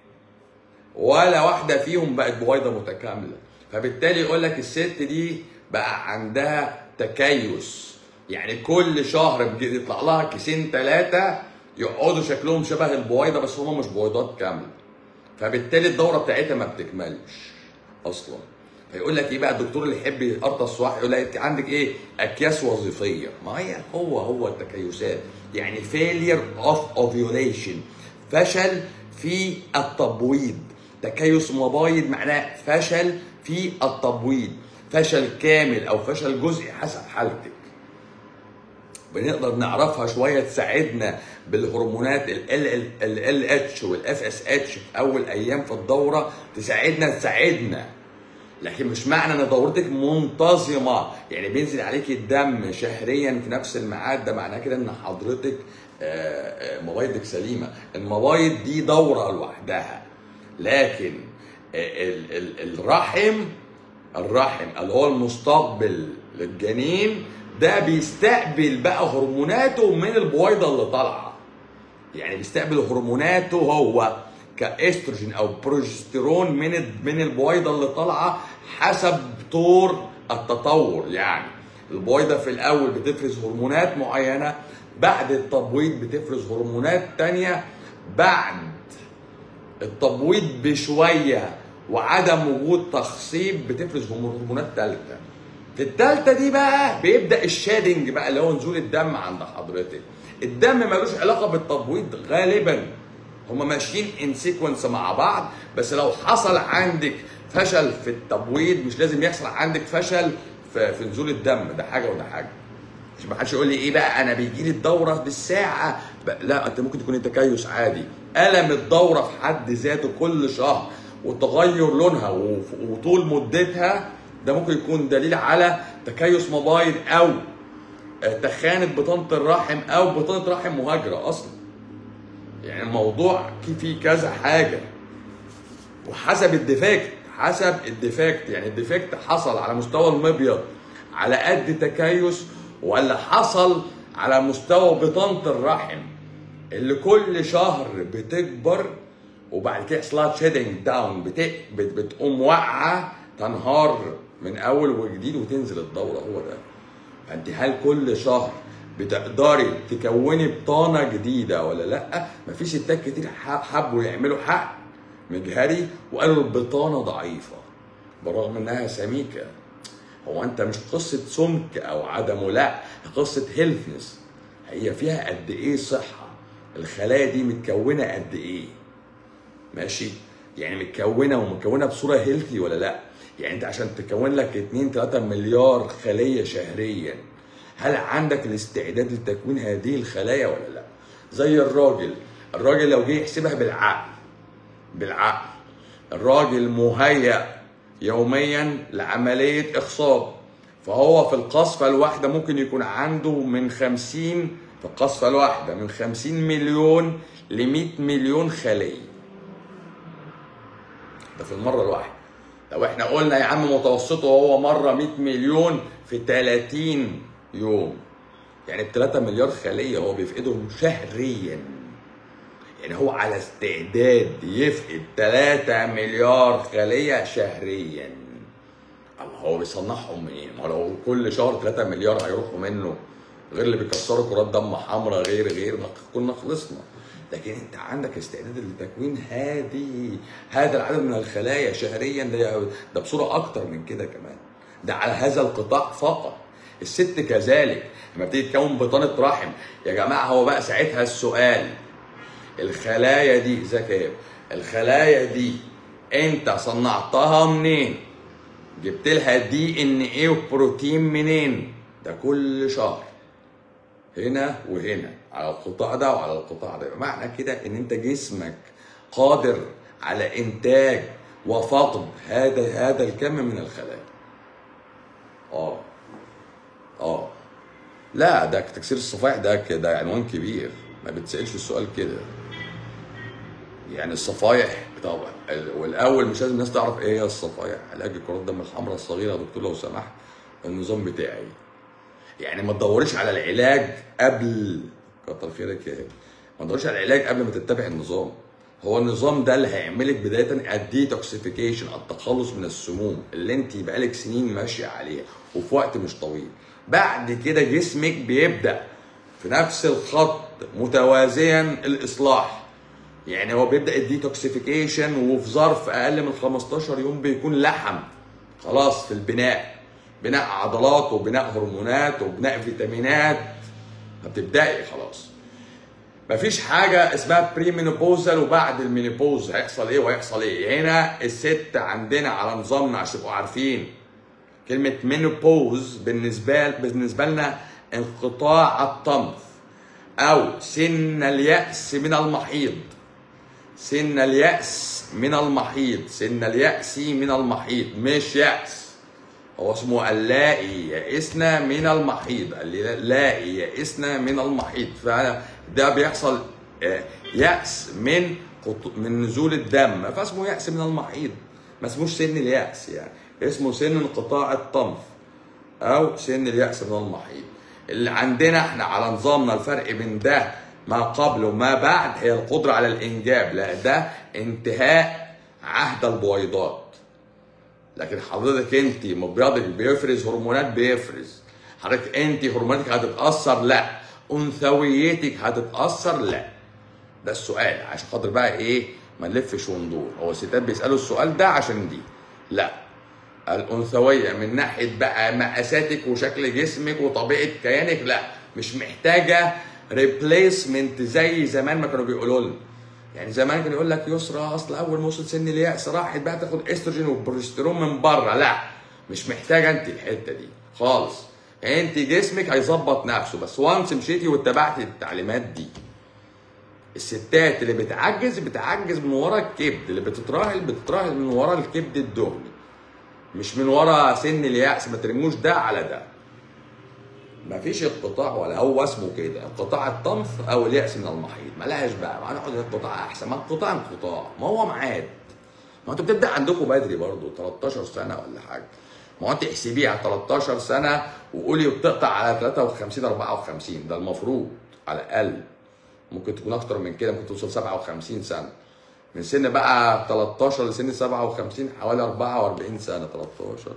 ولا واحده فيهم بقت بويضه متكامله فبالتالي يقول لك الست دي بقى عندها تكيس يعني كل شهر بيجي- يطلع لها كيسين ثلاثه يقعدوا شكلهم شبه البويضه بس هم مش بويضات كامله فبالتالي الدوره بتاعتها ما بتكملش اصلا فيقول لك ايه بقى الدكتور اللي يحب يقرطس واحد يقول لك عندك ايه اكياس وظيفيه ما هي هو هو التكيسات يعني failure of ovulation فشل في التبويض تكيس مبايض معناه فشل في التبويض فشل كامل او فشل جزئي حسب حالتك بنقدر نعرفها شويه تساعدنا بالهرمونات ال ال اتش والاف اس اتش في اول ايام في الدوره تساعدنا تساعدنا لكن مش معنى ان دورتك منتظمه يعني بينزل عليك الدم شهريا في نفس الميعاد ده معناه كده ان حضرتك آه، آه، مبايضك سليمه المبايض دي دوره لوحدها لكن آه، ال- ال- الرحم الرحم اللي هو المستقبل للجنين ده بيستقبل بقى هرموناته من البويضه اللي طالعه يعني بيستقبل هرموناته هو كاستروجين او بروجستيرون من من البويضه اللي طالعه حسب طور التطور يعني البويضه في الاول بتفرز هرمونات معينه بعد التبويض بتفرز هرمونات تانية بعد التبويض بشويه وعدم وجود تخصيب بتفرز هرمونات ثالثه في الثالثه دي بقى بيبدا الشادنج بقى اللي هو نزول الدم عند حضرتك الدم ملوش علاقه بالتبويض غالبا هما ماشيين ان سيكونس مع بعض بس لو حصل عندك فشل في التبويض مش لازم يحصل عندك فشل في, في نزول الدم ده حاجه وده حاجه مش ما حدش يقول لي ايه بقى انا بيجي لي الدوره بالساعه بقى لا انت ممكن تكون تكيس عادي الم الدوره في حد ذاته كل شهر وتغير لونها وف- وطول مدتها ده ممكن يكون دليل على تكيس مبايض او آه، تخانه بطانه الرحم او بطانه رحم مهاجره اصلا يعني الموضوع فيه كذا حاجه وحسب الديفكت حسب الديفكت يعني الديفكت حصل على مستوى المبيض على قد تكيس ولا حصل على مستوى بطانه الرحم اللي كل شهر بتكبر وبعد كده يحصلها شيدنج داون بتقوم واقعه تنهار من اول وجديد وتنزل الدوره هو ده فانت هل كل شهر بتقدري تكوني بطانه جديده ولا لا مفيش ستات كتير حبوا يعملوا حق مجهري وقالوا البطانه ضعيفه بالرغم انها سميكه هو انت مش قصه سمك او عدمه لا قصه هيلثنس هي فيها قد ايه صحه الخلايا دي متكونه قد ايه ماشي يعني متكونه ومكونه بصوره هيلثي ولا لا يعني انت عشان تكون لك 2 3 مليار خليه شهريا هل عندك الاستعداد لتكوين هذه الخلايا ولا لا زي الراجل الراجل لو جه يحسبها بالعقل بالعقل الراجل مهيأ يوميا لعملية إخصاب فهو في القصفة الواحدة ممكن يكون عنده من 50 في القصفة الواحدة من 50 مليون ل 100 مليون خلية ده في المرة الواحدة لو احنا قلنا يا عم متوسطه هو مرة 100 مليون في 30 يوم يعني ب 3 مليار خلية هو بيفقدهم شهريا يعني هو على استعداد يفقد 3 مليار خلية شهريا الله هو بيصنعهم منين؟ ما لو كل شهر 3 مليار هيروحوا منه غير اللي بيكسروا كرات دم حمراء غير غير كنا خلصنا لكن انت عندك استعداد لتكوين هذه هذا العدد من الخلايا شهريا ده ده بصوره اكتر من كده كمان ده على هذا القطاع فقط الست كذلك لما بتيجي تكون بطانه رحم يا جماعه هو بقى ساعتها السؤال الخلايا دي ذكاء الخلايا دي انت صنعتها منين جبت لها دي ان ايه وبروتين منين ده كل شهر هنا وهنا على القطاع ده وعلى القطاع ده معنى كده ان انت جسمك قادر على انتاج وفقد هذا هذا الكم من الخلايا اه اه لا ده تكسير الصفائح ده ده عنوان كبير ما بتسالش السؤال كده يعني الصفايح طبعا والاول مش لازم الناس تعرف ايه هي الصفايح علاج كرات الدم الحمراء الصغيره يا دكتور لو سمحت النظام بتاعي يعني ما تدوريش على العلاج قبل كتر خيرك يا ما تدوريش على العلاج قبل ما تتبع النظام هو النظام ده اللي هيعملك بدايه الديتوكسيفيكيشن التخلص من السموم اللي انت بقالك سنين ماشيه عليها وفي وقت مش طويل بعد كده جسمك بيبدا في نفس الخط متوازيا الاصلاح يعني هو بيبدا الديتوكسيفيكيشن وفي ظرف اقل من 15 يوم بيكون لحم خلاص في البناء بناء عضلات وبناء هرمونات وبناء فيتامينات هتبداي خلاص مفيش حاجة اسمها بري مينوبوزال وبعد المينوبوز هيحصل ايه وهيحصل ايه هنا الست عندنا على نظامنا عشان تبقوا عارفين كلمة مينوبوز بالنسبة بالنسبة لنا انقطاع الطمث أو سن اليأس من المحيض سن اليأس من المحيض سن اليأس من المحيض مش يأس هو اسمه اللائي يئسنا من المحيض اللائي يئسنا من المحيض فده بيحصل يأس من من نزول الدم فاسمه يأس من المحيض ما اسموش سن اليأس يعني اسمه سن انقطاع الطمث او سن اليأس من المحيض اللي عندنا احنا على نظامنا الفرق بين ده ما قبل وما بعد هي القدرة على الإنجاب لا ده انتهاء عهد البويضات لكن حضرتك انت مبيضك بيفرز هرمونات بيفرز حضرتك انت هرموناتك هتتاثر لا انثويتك هتتاثر لا ده السؤال عشان خاطر بقى ايه ما نلفش وندور هو الستات بيسالوا السؤال ده عشان دي لا الانثويه من ناحيه بقى مقاساتك وشكل جسمك وطبيعه كيانك لا مش محتاجه ريبليسمنت زي زمان ما كانوا بيقولوا لنا يعني زمان كان يقول لك يسرى اصل اول ما وصلت سن اليأس راحت بقى تاخد استروجين وبروستيرون من بره لا مش محتاجه انت الحته دي خالص انت جسمك هيظبط نفسه بس وانس مشيتي واتبعتي التعليمات دي الستات اللي بتعجز بتعجز من ورا الكبد اللي بتتراهل بتتراهل من ورا الكبد الدهني مش من ورا سن اليأس ما ترموش ده على ده مفيش انقطاع ولا هو اسمه كده انقطاع الطمث او اليأس من المحيط ملهاش بقى ما هنقعد انقطاع احسن ما انقطاع انقطاع ما هو ميعاد ما انتوا بتبدا عندكم بدري برضه 13 سنه ولا حاجه ما هو انت احسبيها 13 سنه وقولي بتقطع على 53 54 ده المفروض على الاقل ممكن تكون اكتر من كده ممكن توصل 57 سنه من سن بقى 13 لسن 57 حوالي 44 سنه 13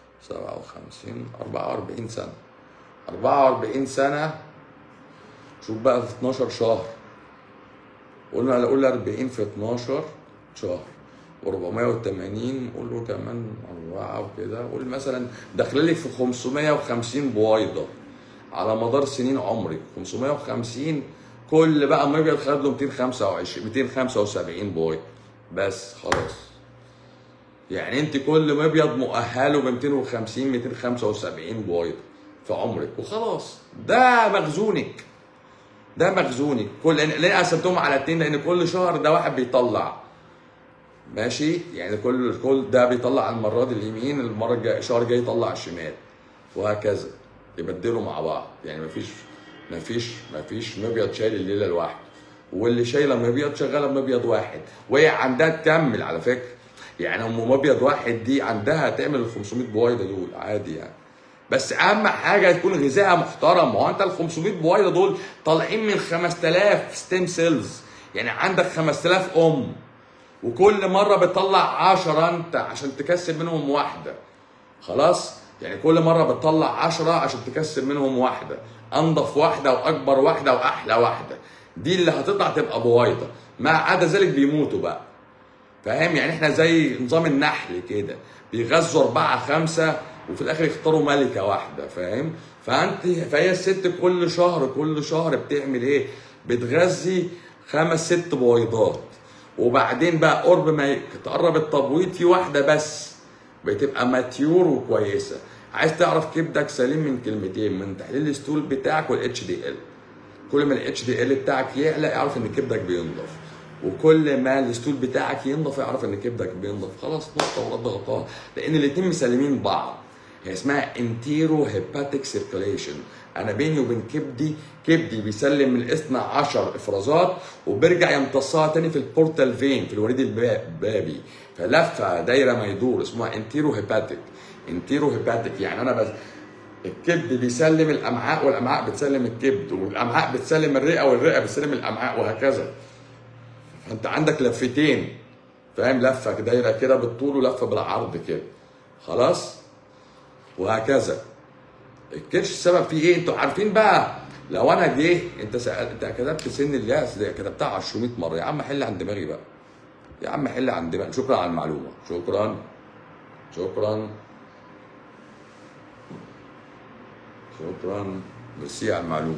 57 44 سنه 44 سنه شوف بقى في 12 شهر قلنا قول 40 في 12 شهر و480 قول له كمان أربعة وكده قول مثلا داخل لي في 550 بويضة على مدار سنين عمرك 550 كل بقى مبيض خد له 225 275 بويضة بس خلاص يعني انت كل مبيض مؤهله ب 250 275 بويضة في عمرك وخلاص ده مخزونك ده مخزونك كل ليه قسمتهم على اتنين لان كل شهر ده واحد بيطلع ماشي يعني كل كل ده بيطلع المره دي اليمين المره الجايه الشهر الجاي يطلع الشمال وهكذا يبدلوا مع بعض يعني مفيش مفيش مفيش مبيض شايل الليله لوحده واللي شايله مبيض شغاله بمبيض واحد وهي عندها تكمل على فكره يعني ام مبيض واحد دي عندها تعمل ال 500 بويضه دول عادي يعني بس اهم حاجه يكون غذائها محترم ما هو انت ال 500 بويضه دول طالعين من 5000 ستيم سيلز يعني عندك 5000 ام وكل مره بتطلع 10 انت عشان تكسب منهم واحده خلاص يعني كل مره بتطلع 10 عشان تكسب منهم واحده انضف واحده واكبر واحده واحلى واحده دي اللي هتطلع تبقى بويضه ما عدا ذلك بيموتوا بقى فاهم يعني احنا زي نظام النحل كده بيغذوا أربعة خمسة وفي الآخر يختاروا ملكة واحدة فاهم فأنت فهي الست كل شهر كل شهر بتعمل إيه بتغذي خمس ست بويضات وبعدين بقى قرب ما تقرب التبويض في واحدة بس بتبقى ماتيور وكويسة عايز تعرف كبدك سليم من كلمتين من تحليل الستول بتاعك والاتش دي ال كل ما الاتش دي ال بتاعك يعلى اعرف ان كبدك بينضف وكل ما الستول بتاعك ينضف اعرف ان كبدك بينضف خلاص نقطه ورد غطاها لان الاثنين مسلمين بعض هي اسمها انتيرو هيباتيك سيركوليشن انا بيني وبين كبدي كبدي بيسلم من الاثنى عشر افرازات وبيرجع يمتصها تاني في البورتال فين في الوريد البابي فلفه دايره ما يدور اسمها انتيرو هيباتيك انتيرو هيباتيك يعني انا بس الكبد بيسلم الامعاء والامعاء بتسلم الكبد والامعاء بتسلم الرئه والرئه بتسلم الامعاء وهكذا فانت عندك لفتين فاهم لفه دايره كده بالطول ولفه بالعرض كده خلاص وهكذا الكرش السبب فيه ايه انتوا عارفين بقى لو انا جه انت سأل انت كتبت سن الياس ده كتبتها 200 مره يا عم حل عن دماغي بقى يا عم حل عن دماغي شكرا على المعلومه شكرا شكرا شكرا ميرسي على المعلومه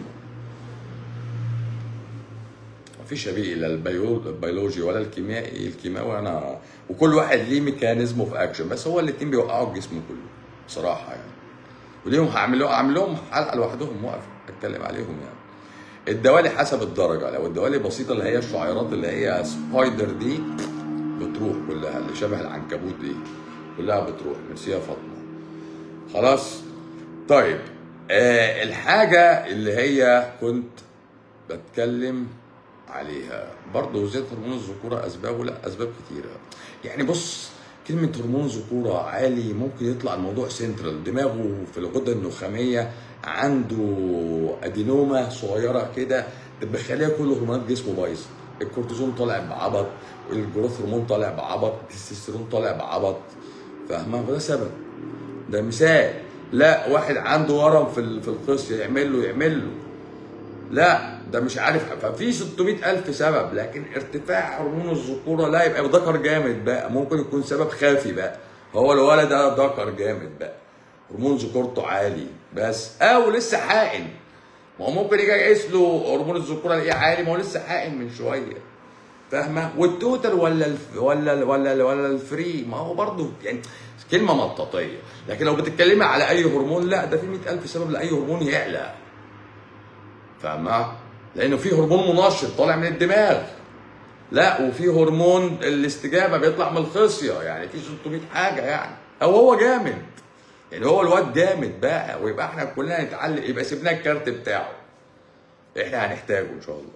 مفيش شبيه لا البيو- البيولوجي ولا الكيميائي الكيماوي انا وكل واحد ليه ميكانيزمه في اكشن بس هو الاثنين بيوقعوا الجسم كله بصراحه يعني وليهم هعمل لهم اعمل لهم حلقه لوحدهم واقف اتكلم عليهم يعني الدوالي حسب الدرجه لو الدوالي بسيطه اللي هي الشعيرات اللي هي سبايدر دي بتروح كلها اللي شبه العنكبوت دي كلها بتروح ميرسي يا فاطمه خلاص طيب آه الحاجه اللي هي كنت بتكلم عليها برضه زيادة هرمون الذكورة أسبابه لا أسباب كتيرة يعني بص كلمة هرمون ذكورة عالي ممكن يطلع الموضوع سنترال دماغه في الغدة النخامية عنده أدينوما صغيرة كده تبقى خليها كل هرمونات جسمه بايظة الكورتيزون طالع بعبط الجروث هرمون طالع بعبط التستوستيرون طالع بعبط فاهمة وده سبب ده مثال لا واحد عنده ورم في ال- في القصر يعمل له يعمل له لا ده مش عارف ففي 600 ألف سبب لكن ارتفاع هرمون الذكورة لا يبقى ذكر جامد بقى ممكن يكون سبب خافي بقى هو الولد ده ذكر جامد بقى هرمون ذكورته عالي بس او لسه حائن ما هو ممكن يجي يقيس له هرمون الذكورة الاقيه عالي ما هو لسه حائن من شوية فاهمه والتوتال ولا الف ولا ولا ولا الفري ما هو برضه يعني كلمه مطاطيه لكن لو بتتكلمي على اي هرمون لا ده في 100000 سبب لاي هرمون يعلى فاهمه لانه في هرمون منشط طالع من الدماغ لا وفي هرمون الاستجابه بيطلع من الخصيه يعني في 600 حاجه يعني او هو جامد يعني هو الواد جامد بقى ويبقى احنا كلنا نتعلم يبقى سيبنا الكارت بتاعه احنا هنحتاجه ان شاء الله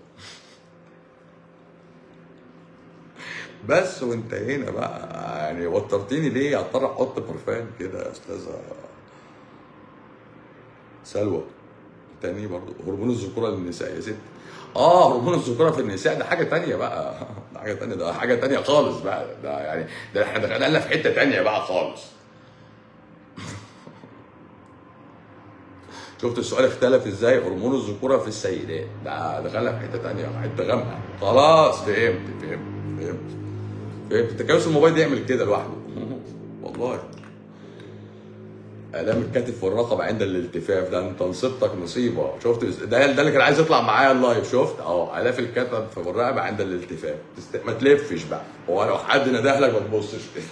بس وانتهينا بقى يعني وترتيني ليه اضطر احط برفان كده يا استاذه سلوى تاني برضو هرمون الذكوره للنساء يا ست اه هرمون الذكوره في النساء ده حاجه تانية بقى ده حاجه تانية ده حاجه تانية خالص بقى ده يعني ده احنا دخلنا في حته تانية بقى خالص شفت السؤال اختلف ازاي هرمون الذكوره في السيدات ده دخلنا في حته تانية حته غامقه خلاص فهمت فهمت فهمت فهمت تكيس الموبايل ده يعمل كده لوحده والله الام الكتف والرقبه عند الالتفاف ده انت نصيبتك نصيبه شفت ده ده اللي كان عايز يطلع معايا اللايف شفت اهو الاف الكتف والرقبه عند الالتفاف تست... ما تلفش بقى هو لو حد نده لك ما تبصش كده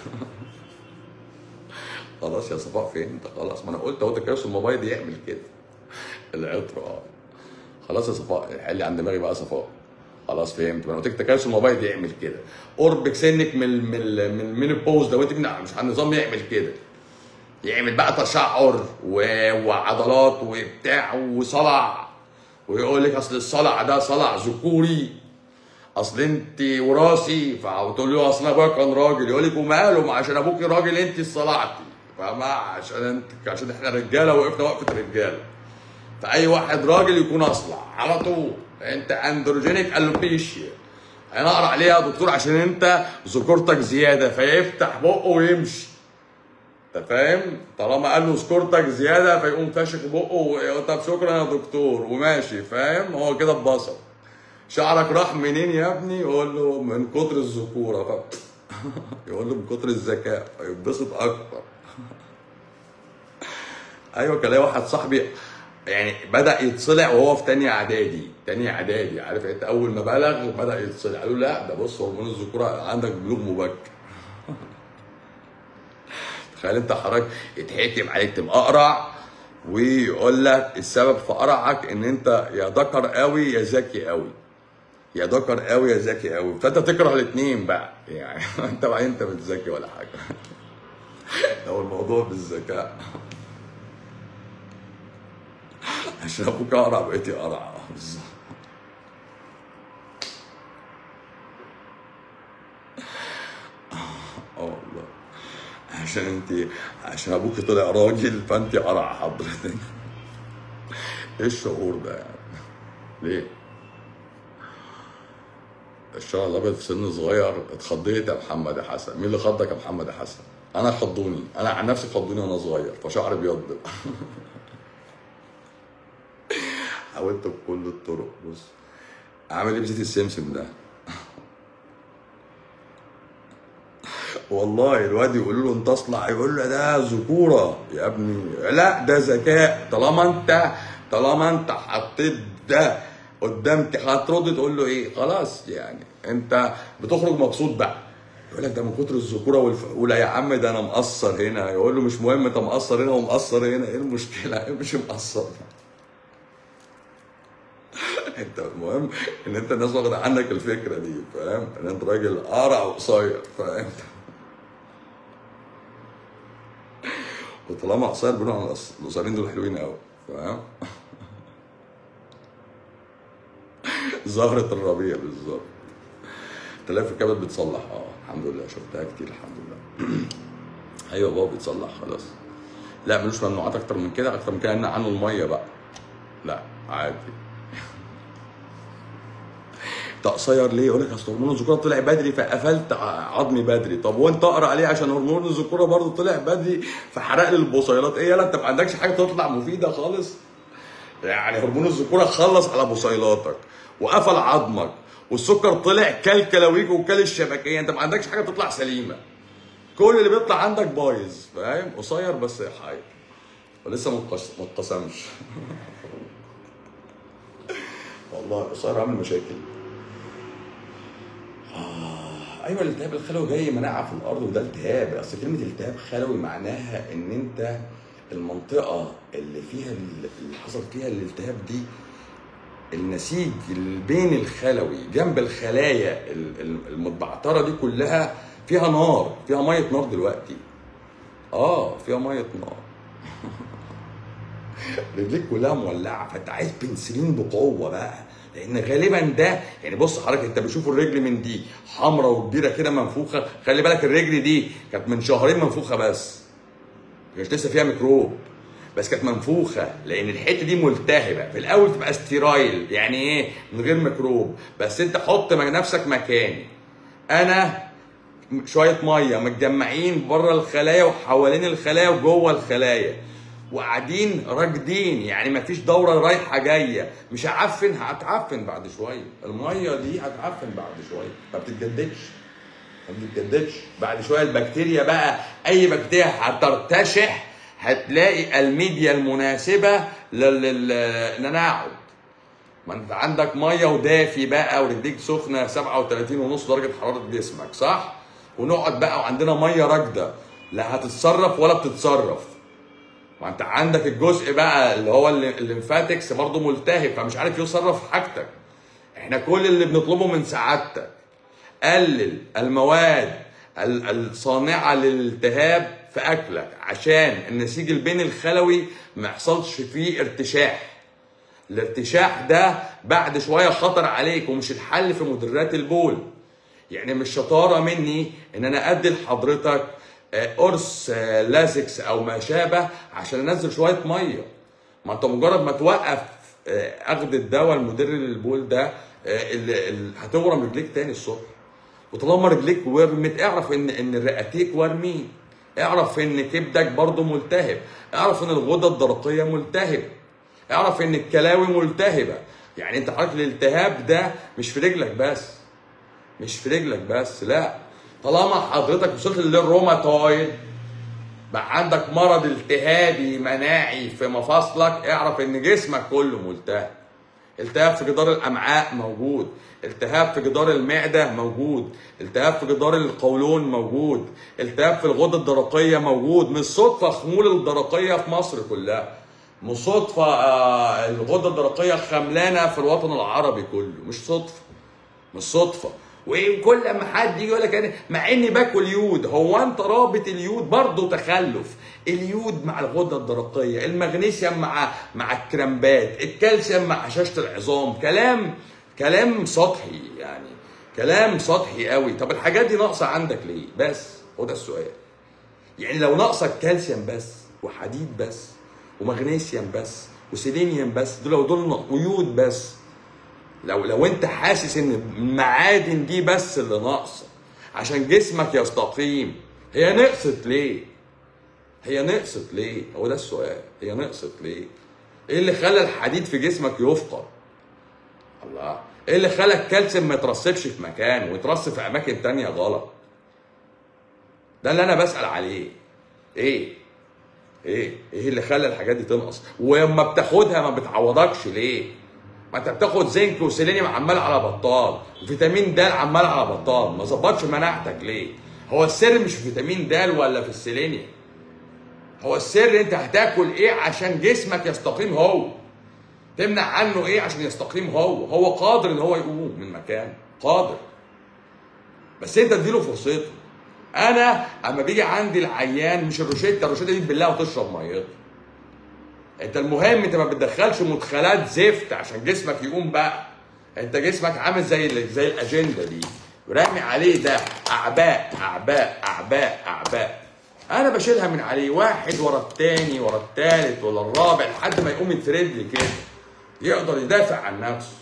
خلاص يا صفاء فين انت خلاص ما انا قلت اهو تكيس الموبايل يعمل كده العطر اه خلاص يا صفاء حلي عن دماغي بقى صفاء خلاص فهمت ما انا قلت لك تكيس الموبايل يعمل كده قربك سنك من من من من البوز ده وانت مش على النظام يعمل كده يعمل بقى تشعر و... وعضلات وبتاع وصلع ويقول لك اصل الصلع ده صلع ذكوري اصل انت وراثي فتقول له اصل ابويا كان راجل يقول لك وماله ما عشان ابوكي راجل انت صلعتي فما عشان انت عشان احنا رجاله وقفنا وقفه رجاله فاي واحد راجل يكون اصلع على طول انت اندروجينيك الوبيشيا انا اقرا عليها يا دكتور عشان انت ذكورتك زياده فيفتح بقه ويمشي انت فاهم؟ طالما قال له سكورتك زياده فيقوم فاشخ بقه و... طب شكرا يا دكتور وماشي فاهم؟ هو كده اتبسط. شعرك راح منين يا ابني؟ يقول له من كتر الذكوره ف... يقول له من كتر الذكاء فيتبسط اكتر. ايوه كان ليا واحد صاحبي يعني بدا يتصلع وهو في تانية اعدادي تانية اعدادي عارف انت اول ما بلغ بدا يتصلع قالوا لا ده بص هرمون الذكوره عندك بلوغ مبكر تخيل انت حضرتك يتحكم عليك تبقى اقرع ويقول لك السبب في قرعك ان انت يا ذكر قوي يا ذكي قوي يا ذكر قوي يا ذكي قوي فانت تكره الاثنين بقى يعني انت بعدين انت مش ذكي ولا حاجه هو الموضوع بالذكاء عشان ابوك اقرع بقيتي اقرع بالظبط اه والله عشان انت عشان ابوك طلع راجل فانت قرع حضرتك ايه الشعور ده يعني ليه الشعر الابيض في سن صغير اتخضيت يا محمد يا حسن مين اللي خضك يا محمد يا حسن انا خضوني انا عن نفسي خضوني وانا صغير فشعري ابيض حاولت بكل الطرق بص اعمل ايه بزيت السمسم ده والله الواد يقول له انت اصلع يقول له ده ذكوره يا ابني لا ده ذكاء طالما انت طالما انت حطيت ده قدام هترد تقول له ايه خلاص يعني انت بتخرج مبسوط بقى يقول لك ده من كتر الذكوره والفقوله يا عم ده انا مقصر هنا يقول له مش مهم انت مقصر هنا ومقصر هنا ايه المشكله ايه مش مقصر انت المهم ان انت الناس واخده عنك الفكره دي فاهم ان انت راجل قرع وقصير فاهم وطالما قصير بنقول على القصيرين دول حلوين قوي فاهم زهرة الربيع بالظبط تلاقي الكبد بتصلح اه الحمد لله شفتها كتير الحمد لله ايوه بابا بيتصلح خلاص لا ملوش ممنوعات اكتر من كده اكتر من كده ان عنه الميه بقى لا عادي انت قصير ليه؟ يقول لك اصل هرمون الذكوره طلع بدري فقفلت عظمي بدري، طب وانت اقرا عليه عشان هرمون الذكوره برضه طلع بدري فحرق لي البصيلات، ايه يالا انت ما عندكش حاجه تطلع مفيده خالص؟ يعني هرمون الذكوره خلص على بصيلاتك وقفل عظمك والسكر طلع كل كلاويك وكل الشبكيه، انت ما عندكش حاجه تطلع سليمه. كل اللي بيطلع عندك بايظ، فاهم؟ قصير بس حي. ولسه ما اتقسمش. والله قصير عامل مشاكل. آه ايوه الالتهاب الخلوي جاي مناعه في الارض وده التهاب اصل كلمه التهاب خلوي معناها ان انت المنطقه اللي فيها اللي حصل فيها الالتهاب دي النسيج البين الخلوي جنب الخلايا المتبعتره دي كلها فيها نار فيها ميه نار دلوقتي اه فيها ميه نار رجليك كلها مولعه فانت عايز بنسلين بقوه بقى لان غالبا ده يعني بص حضرتك انت بتشوف الرجل من دي حمراء وكبيره كده منفوخه خلي بالك الرجل دي كانت من شهرين منفوخه بس كانت لسه فيها ميكروب بس كانت منفوخه لان الحته دي ملتهبه في الاول تبقى ستيرايل يعني ايه من غير ميكروب بس انت حط نفسك مكاني انا شويه ميه متجمعين بره الخلايا وحوالين الخلايا وجوه الخلايا وقاعدين راكدين يعني مفيش دوره رايحه جايه مش هعفن هتعفن بعد شويه الميه دي هتعفن بعد شويه ما بتتجددش ما بتتجددش بعد شويه البكتيريا بقى اي بكتيريا هترتشح هتلاقي الميديا المناسبه لل- لل- ان انا اقعد ما انت عندك ميه ودافي بقى ورجليك سخنه 37 ونص درجه حراره جسمك صح؟ ونقعد بقى وعندنا ميه راكده لا هتتصرف ولا بتتصرف ما انت عندك الجزء بقى اللي هو ال- الليمفاتكس برضه ملتهب فمش عارف يصرف حاجتك احنا كل اللي بنطلبه من سعادتك قلل المواد ال- الصانعه للالتهاب في اكلك عشان النسيج البين الخلوي ما يحصلش فيه ارتشاح الارتشاح ده بعد شويه خطر عليك ومش الحل في مدرات البول يعني مش شطاره مني ان انا ادي لحضرتك آه، قرص آه، لازكس او ما شابه عشان انزل شويه ميه ما انت مجرد ما توقف آه، اخذ الدواء المدر للبول ده آه، ال- ال- هتورم رجليك تاني الصبح وطالما رجليك ورمت اعرف ان ان رئتيك ورمين اعرف ان كبدك برضه ملتهب اعرف ان الغده الدرقيه ملتهبه اعرف ان الكلاوي ملتهبه يعني انت حضرتك الالتهاب ده مش في رجلك بس مش في رجلك بس لا طالما حضرتك وصلت للروماتويد بقى عندك مرض التهابي مناعي في مفاصلك اعرف ان جسمك كله ملتهب التهاب في جدار الامعاء موجود التهاب في جدار المعده موجود التهاب في جدار القولون موجود التهاب في الغده الدرقيه موجود مش صدفه خمول الدرقيه في مصر كلها مش صدفه آه، الغده الدرقيه خملانه في الوطن العربي كله مش صدفه مش صدفه وكل ما حد يجي يقول لك انا مع اني باكل يود هو انت رابط اليود برضه تخلف اليود مع الغده الدرقيه المغنيسيوم مع مع الكرامبات الكالسيوم مع هشاشه العظام كلام كلام سطحي يعني كلام سطحي قوي طب الحاجات دي ناقصه عندك ليه بس هو ده السؤال يعني لو ناقصك كالسيوم بس وحديد بس ومغنيسيوم بس وسيلينيوم بس دول دول ناق- ويود بس لو لو انت حاسس ان المعادن دي بس اللي ناقصه عشان جسمك يستقيم هي نقصت ليه؟ هي نقصت ليه؟ هو ده السؤال هي نقصت ليه؟ ايه اللي خلى الحديد في جسمك يفقد؟ الله ايه اللي خلى الكالسيوم ما يترسبش في مكان ويترسب في اماكن تانية غلط؟ ده اللي انا بسأل عليه ايه؟ ايه؟ ايه اللي خلى الحاجات دي تنقص؟ ولما بتاخدها ما بتعوضكش ليه؟ ما انت بتاخد زنك وسيلينيوم عمال على بطال وفيتامين د عمال على بطال ما ظبطش مناعتك ليه؟ هو السر مش في فيتامين د ولا في السيلينيوم هو السر انت هتاكل ايه عشان جسمك يستقيم هو تمنع عنه ايه عشان يستقيم هو هو قادر ان هو يقوم من مكانه قادر بس انت اديله فرصته انا اما بيجي عندي العيان مش الروشته الروشته دي بالله وتشرب ميته انت المهم انت ما بتدخلش مدخلات زفت عشان جسمك يقوم بقى انت جسمك عامل زي ال- زي الاجنده دي رامي عليه ده اعباء اعباء اعباء اعباء انا بشيلها من عليه واحد ورا التاني ورا التالت ولا الرابع لحد ما يقوم يتفرد لي كده يقدر يدافع عن نفسه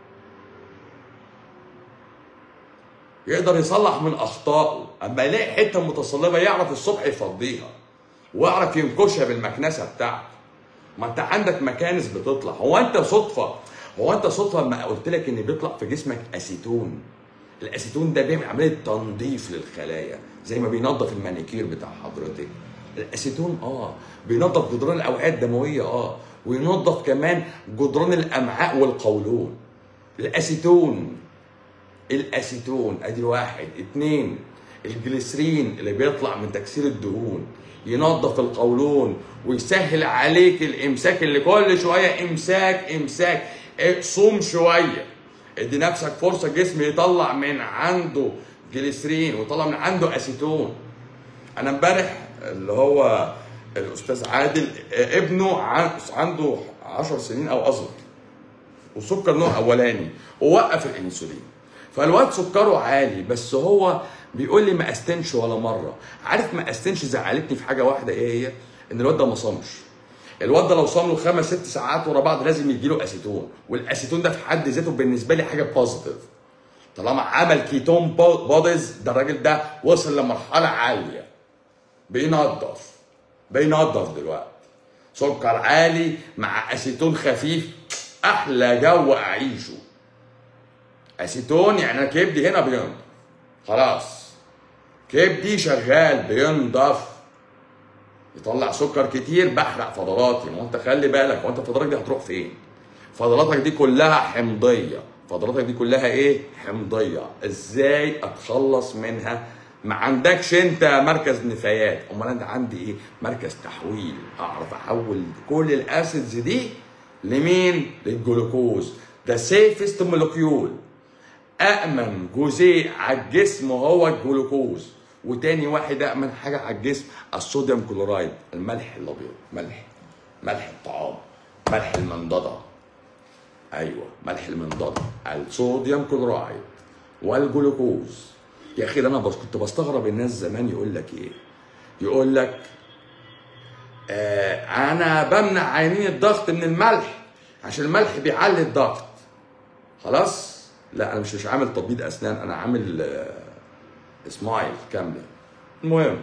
يقدر يصلح من اخطائه اما يلاقي حته متصلبه يعرف الصبح يفضيها ويعرف ينكشها بالمكنسه بتاعته ما انت عندك مكانس بتطلع هو انت صدفه هو انت صدفه لما قلت لك ان بيطلع في جسمك اسيتون الاسيتون ده بيعمل عمليه تنظيف للخلايا زي ما بينظف المانيكير بتاع حضرتك الاسيتون اه بينظف جدران الاوعيه الدمويه اه وينظف كمان جدران الامعاء والقولون الاسيتون الاسيتون ادي واحد اتنين الجليسرين اللي بيطلع من تكسير الدهون ينظف القولون ويسهل عليك الامساك اللي كل شويه امساك امساك إيه، صوم شويه ادي نفسك فرصه جسم يطلع من عنده جليسرين ويطلع من عنده اسيتون انا امبارح اللي هو الاستاذ عادل آه، ابنه عن- عنده 10 سنين او اصغر وسكر نوع اولاني ووقف الانسولين فالواد سكره عالي بس هو بيقول لي ما استنش ولا مره عارف ما استنش زعلتني في حاجه واحده ايه هي ان الواد ده ما صامش الواد ده لو صام له خمس ست ساعات ورا بعض لازم يجي له اسيتون والاسيتون ده في حد ذاته بالنسبه لي حاجه بوزيتيف طالما عمل كيتون بوديز ده الراجل ده وصل لمرحله عاليه بينضف بينضف دلوقتي سكر عالي مع اسيتون خفيف احلى جو اعيشه اسيتون يعني انا كبدي هنا بينضف خلاص كبدي شغال بينضف يطلع سكر كتير بحرق فضلاتي ما هو انت خلي بالك هو انت فضلاتك دي هتروح فين فضلاتك دي كلها حمضيه فضلاتك دي كلها ايه حمضيه ازاي اتخلص منها ما عندكش انت مركز نفايات امال انت عندي ايه مركز تحويل اعرف احول كل الاسيدز دي لمين للجلوكوز ده سيفست مولكيول أأمن جزيء على الجسم هو الجلوكوز وتاني واحد أأمن حاجة على الجسم الصوديوم كلورايد الملح الأبيض ملح ملح الطعام ملح المنضدة أيوه ملح المنضدة الصوديوم كلورايد والجلوكوز يا أخي ده أنا بس كنت بستغرب الناس زمان يقول لك إيه يقول لك آه أنا بمنع عينين الضغط من الملح عشان الملح بيعلي الضغط خلاص لا انا مش مش عامل تبييض اسنان انا عامل آه، سمايل كامله المهم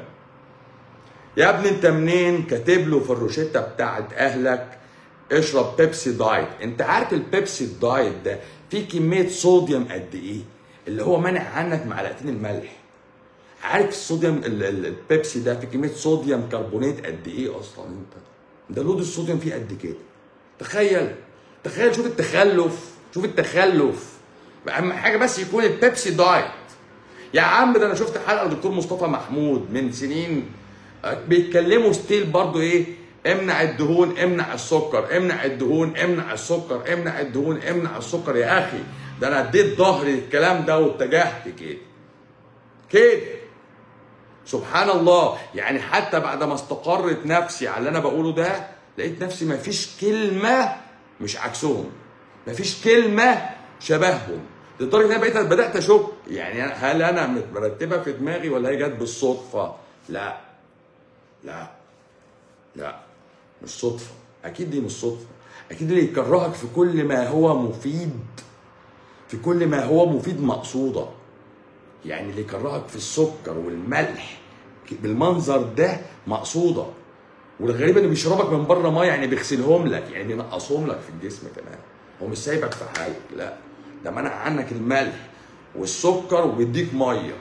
يا ابني انت منين كاتب له في الروشته بتاعت اهلك اشرب بيبسي دايت انت عارف البيبسي دايت ده فيه كميه صوديوم قد ايه اللي هو منع عنك معلقتين الملح عارف الصوديوم ال- ال- البيبسي ده فيه كميه صوديوم كربونات قد ايه اصلا انت ده لود الصوديوم فيه قد كده تخيل تخيل شوف التخلف شوف التخلف اهم حاجه بس يكون البيبسي دايت يا عم ده انا شفت حلقه لدكتور مصطفى محمود من سنين آه، بيتكلموا ستيل برضو ايه امنع الدهون امنع السكر امنع الدهون امنع السكر امنع الدهون امنع السكر يا اخي ده انا اديت ظهري الكلام ده واتجهت كده كده سبحان الله يعني حتى بعد ما استقرت نفسي على اللي انا بقوله ده لقيت نفسي ما فيش كلمه مش عكسهم ما فيش كلمه شبههم لدرجه ان انا بقيت بدات اشك يعني هل انا مرتبه في دماغي ولا هي جت بالصدفه؟ لا لا لا مش صدفه اكيد دي مش صدفه اكيد اللي يكرهك في كل ما هو مفيد في كل ما هو مفيد مقصوده يعني اللي يكرهك في السكر والملح بالمنظر ده مقصوده والغريب انه بيشربك من بره ميه يعني بيغسلهم لك يعني بينقصهم لك في الجسم كمان هو مش سايبك في حالك لا ده منع عنك الملح والسكر وبيديك ميه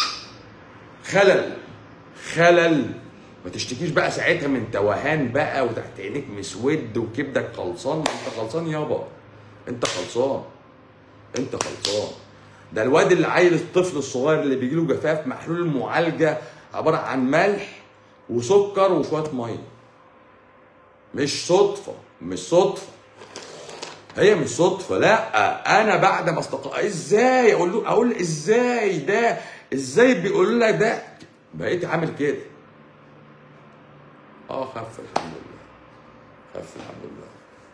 خلل خلل ما تشتكيش بقى ساعتها من توهان بقى وتحت عينيك مسود وكبدك خلصان انت خلصان يابا انت خلصان انت خلصان ده الواد اللي عيل الطفل الصغير اللي بيجي له جفاف محلول المعالجه عباره عن ملح وسكر وشويه ميه مش صدفه مش صدفه هي مش صدفه لا انا بعد ما استق ازاي اقول له اقول ازاي ده ازاي بيقول لك ده بقيت عامل كده اه خف الحمد لله خف الحمد لله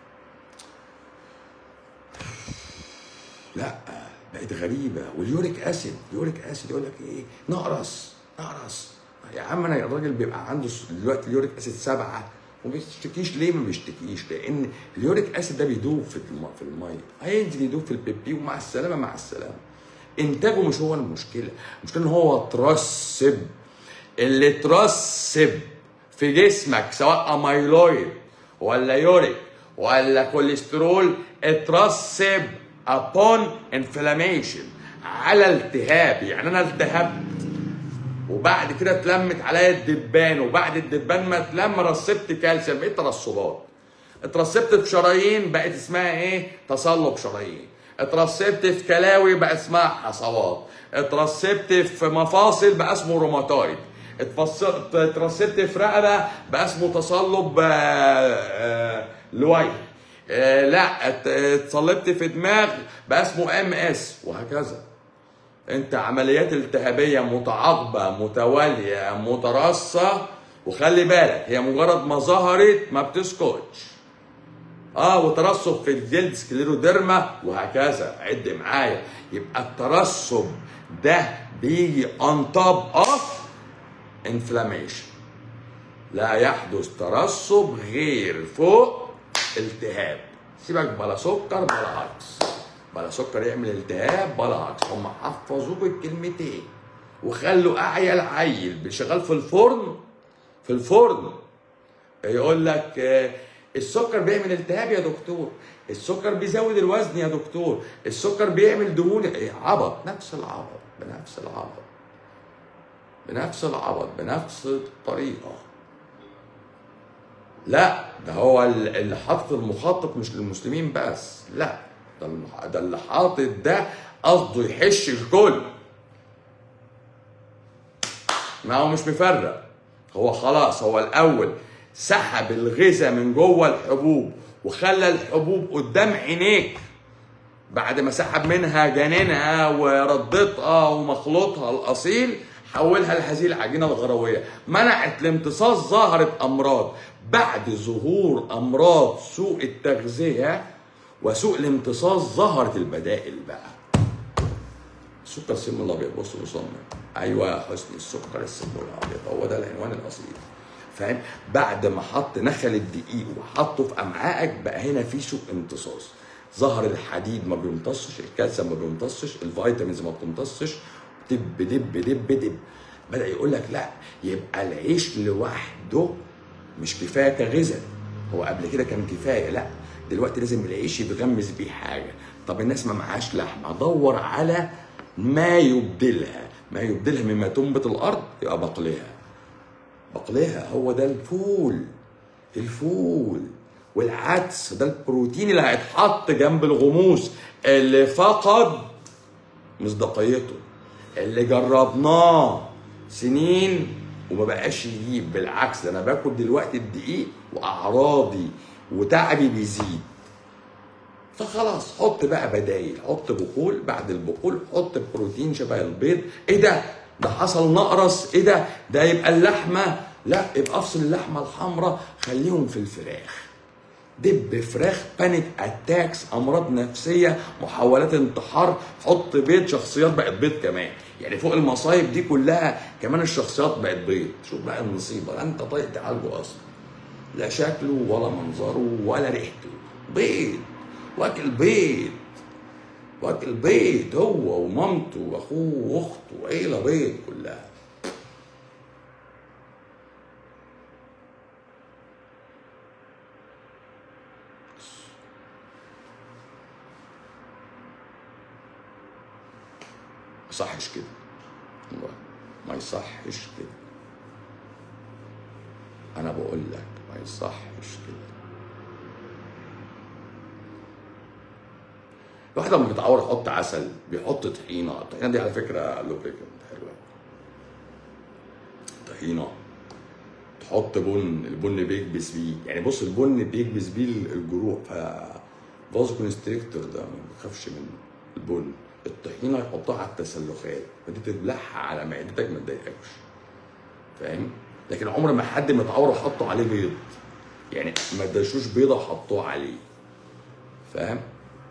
لا بقت غريبه واليوريك اسيد اليوريك اسيد يقول لك ايه نقرس نقرس يا عم انا الراجل بيبقى عنده س- دلوقتي اليوريك اسيد سبعه وما بيشتكيش ليه ما بيشتكيش لان اليوريك اسيد ده بيدوب في الم... في الميه هينزل يدوب في البيبي ومع السلامه مع السلامه انتاجه مش هو المشكله المشكله ان هو ترسب اللي ترسب في جسمك سواء اميلويد ولا يوريك ولا كوليسترول اترسب upon inflammation على التهاب يعني انا التهبت وبعد كده اتلمت عليا الدبان وبعد الدبان ما اتلم رسبت كالسيوم بقيت ترسبات اترسبت في شرايين بقت اسمها ايه تصلب شرايين اترسبت في كلاوي بقى اسمها حصوات اترسبت في مفاصل بقى اسمه روماتويد اتفص- اترسبت في رقبه بقى اسمه تصلب آه، آه، لوي آه، لا ات- اتصلبت في دماغ بقى اسمه ام اس وهكذا انت عمليات التهابيه متعاقبه متواليه متراصه وخلي بالك هي مجرد ما ظهرت ما بتسكتش اه وترسب في الجلد سكليروديرما وهكذا عد معايا يبقى الترسب ده بيجي on top of inflammation لا يحدث ترسب غير فوق التهاب سيبك بلا سكر بلا عكس بلا سكر يعمل التهاب بلا عكس هم حفظوك الكلمتين وخلوا اعيا العيل شغال في الفرن في الفرن يقول لك آه، السكر بيعمل التهاب يا دكتور السكر بيزود الوزن يا دكتور السكر بيعمل دهون إيه، عبط نفس العبط بنفس العبط بنفس العبط بنفس الطريقه لا ده هو ال- اللي حاطط المخطط مش للمسلمين بس لا ده المح- ده اللي حاطط ده قصده يحش الكل ما هو مش مفرق هو خلاص هو الاول سحب الغذاء من جوه الحبوب وخلى الحبوب قدام عينيك بعد ما سحب منها جنينها وردتها ومخلوطها الاصيل حولها لهذه العجينه الغرويه منعت الامتصاص ظهرت امراض بعد ظهور امراض سوء التغذيه وسوء الامتصاص ظهرت البدائل بقى السكر السم الابيض بص مصمم ايوه يا حسني السكر السم الابيض هو ده العنوان الاصيل فاهم بعد ما حط نخل الدقيق وحطه في امعائك بقى هنا في سوء امتصاص ظهر الحديد ما بيمتصش الكالسيوم ما بيمتصش الفيتامينز ما بتمتصش دب دب دب دب بدا يقول لك لا يبقى العيش لوحده مش كفايه كغذاء هو قبل كده كان كفايه لا دلوقتي لازم العيش يتغمس بيه حاجه طب الناس ما معهاش لحمه دور على ما يبدلها ما يبدلها مما تنبت الارض يبقى بقلها بقلها هو ده الفول الفول والعدس ده البروتين اللي هيتحط جنب الغموس اللي فقد مصداقيته اللي جربناه سنين وما بقاش يجيب بالعكس ده انا باكل دلوقتي الدقيق واعراضي وتعبي بيزيد فخلاص حط بقى بدايل حط بقول بعد البقول حط بروتين شبه البيض ايه ده ده حصل نقرس ايه ده ده يبقى اللحمه لا يبقى افصل اللحمه الحمراء خليهم في الفراخ دب فراخ بانيك اتاكس امراض نفسيه محاولات انتحار حط بيض شخصيات بقت بيض كمان يعني فوق المصايب دي كلها كمان الشخصيات بقت بيض شوف بقى المصيبه انت طايق تعالجه اصلا لا شكله ولا منظره ولا ريحته بيض واكل بيض واكل بيض هو ومامته واخوه واخته عيله بيض كلها ما يصحش كده والله ما يصحش كده انا بقول لك ما يصحش كده الواحد لما بيتعور يحط عسل بيحط طحينه الطحينه دي على فكره لوبريكنت حلوه طحينه تحط بن البن بيكبس بيه يعني بص البن بيكبس بيه الجروح ف فازو كونستريكتور ده ما بيخافش من البن الطحينه يحطها على التسلخات فدي تبلعها على معدتك ما تضايقكش فاهم لكن عمر ما حد متعور وحطوا عليه بيض يعني ما اداشوش بيضه وحطوه عليه فاهم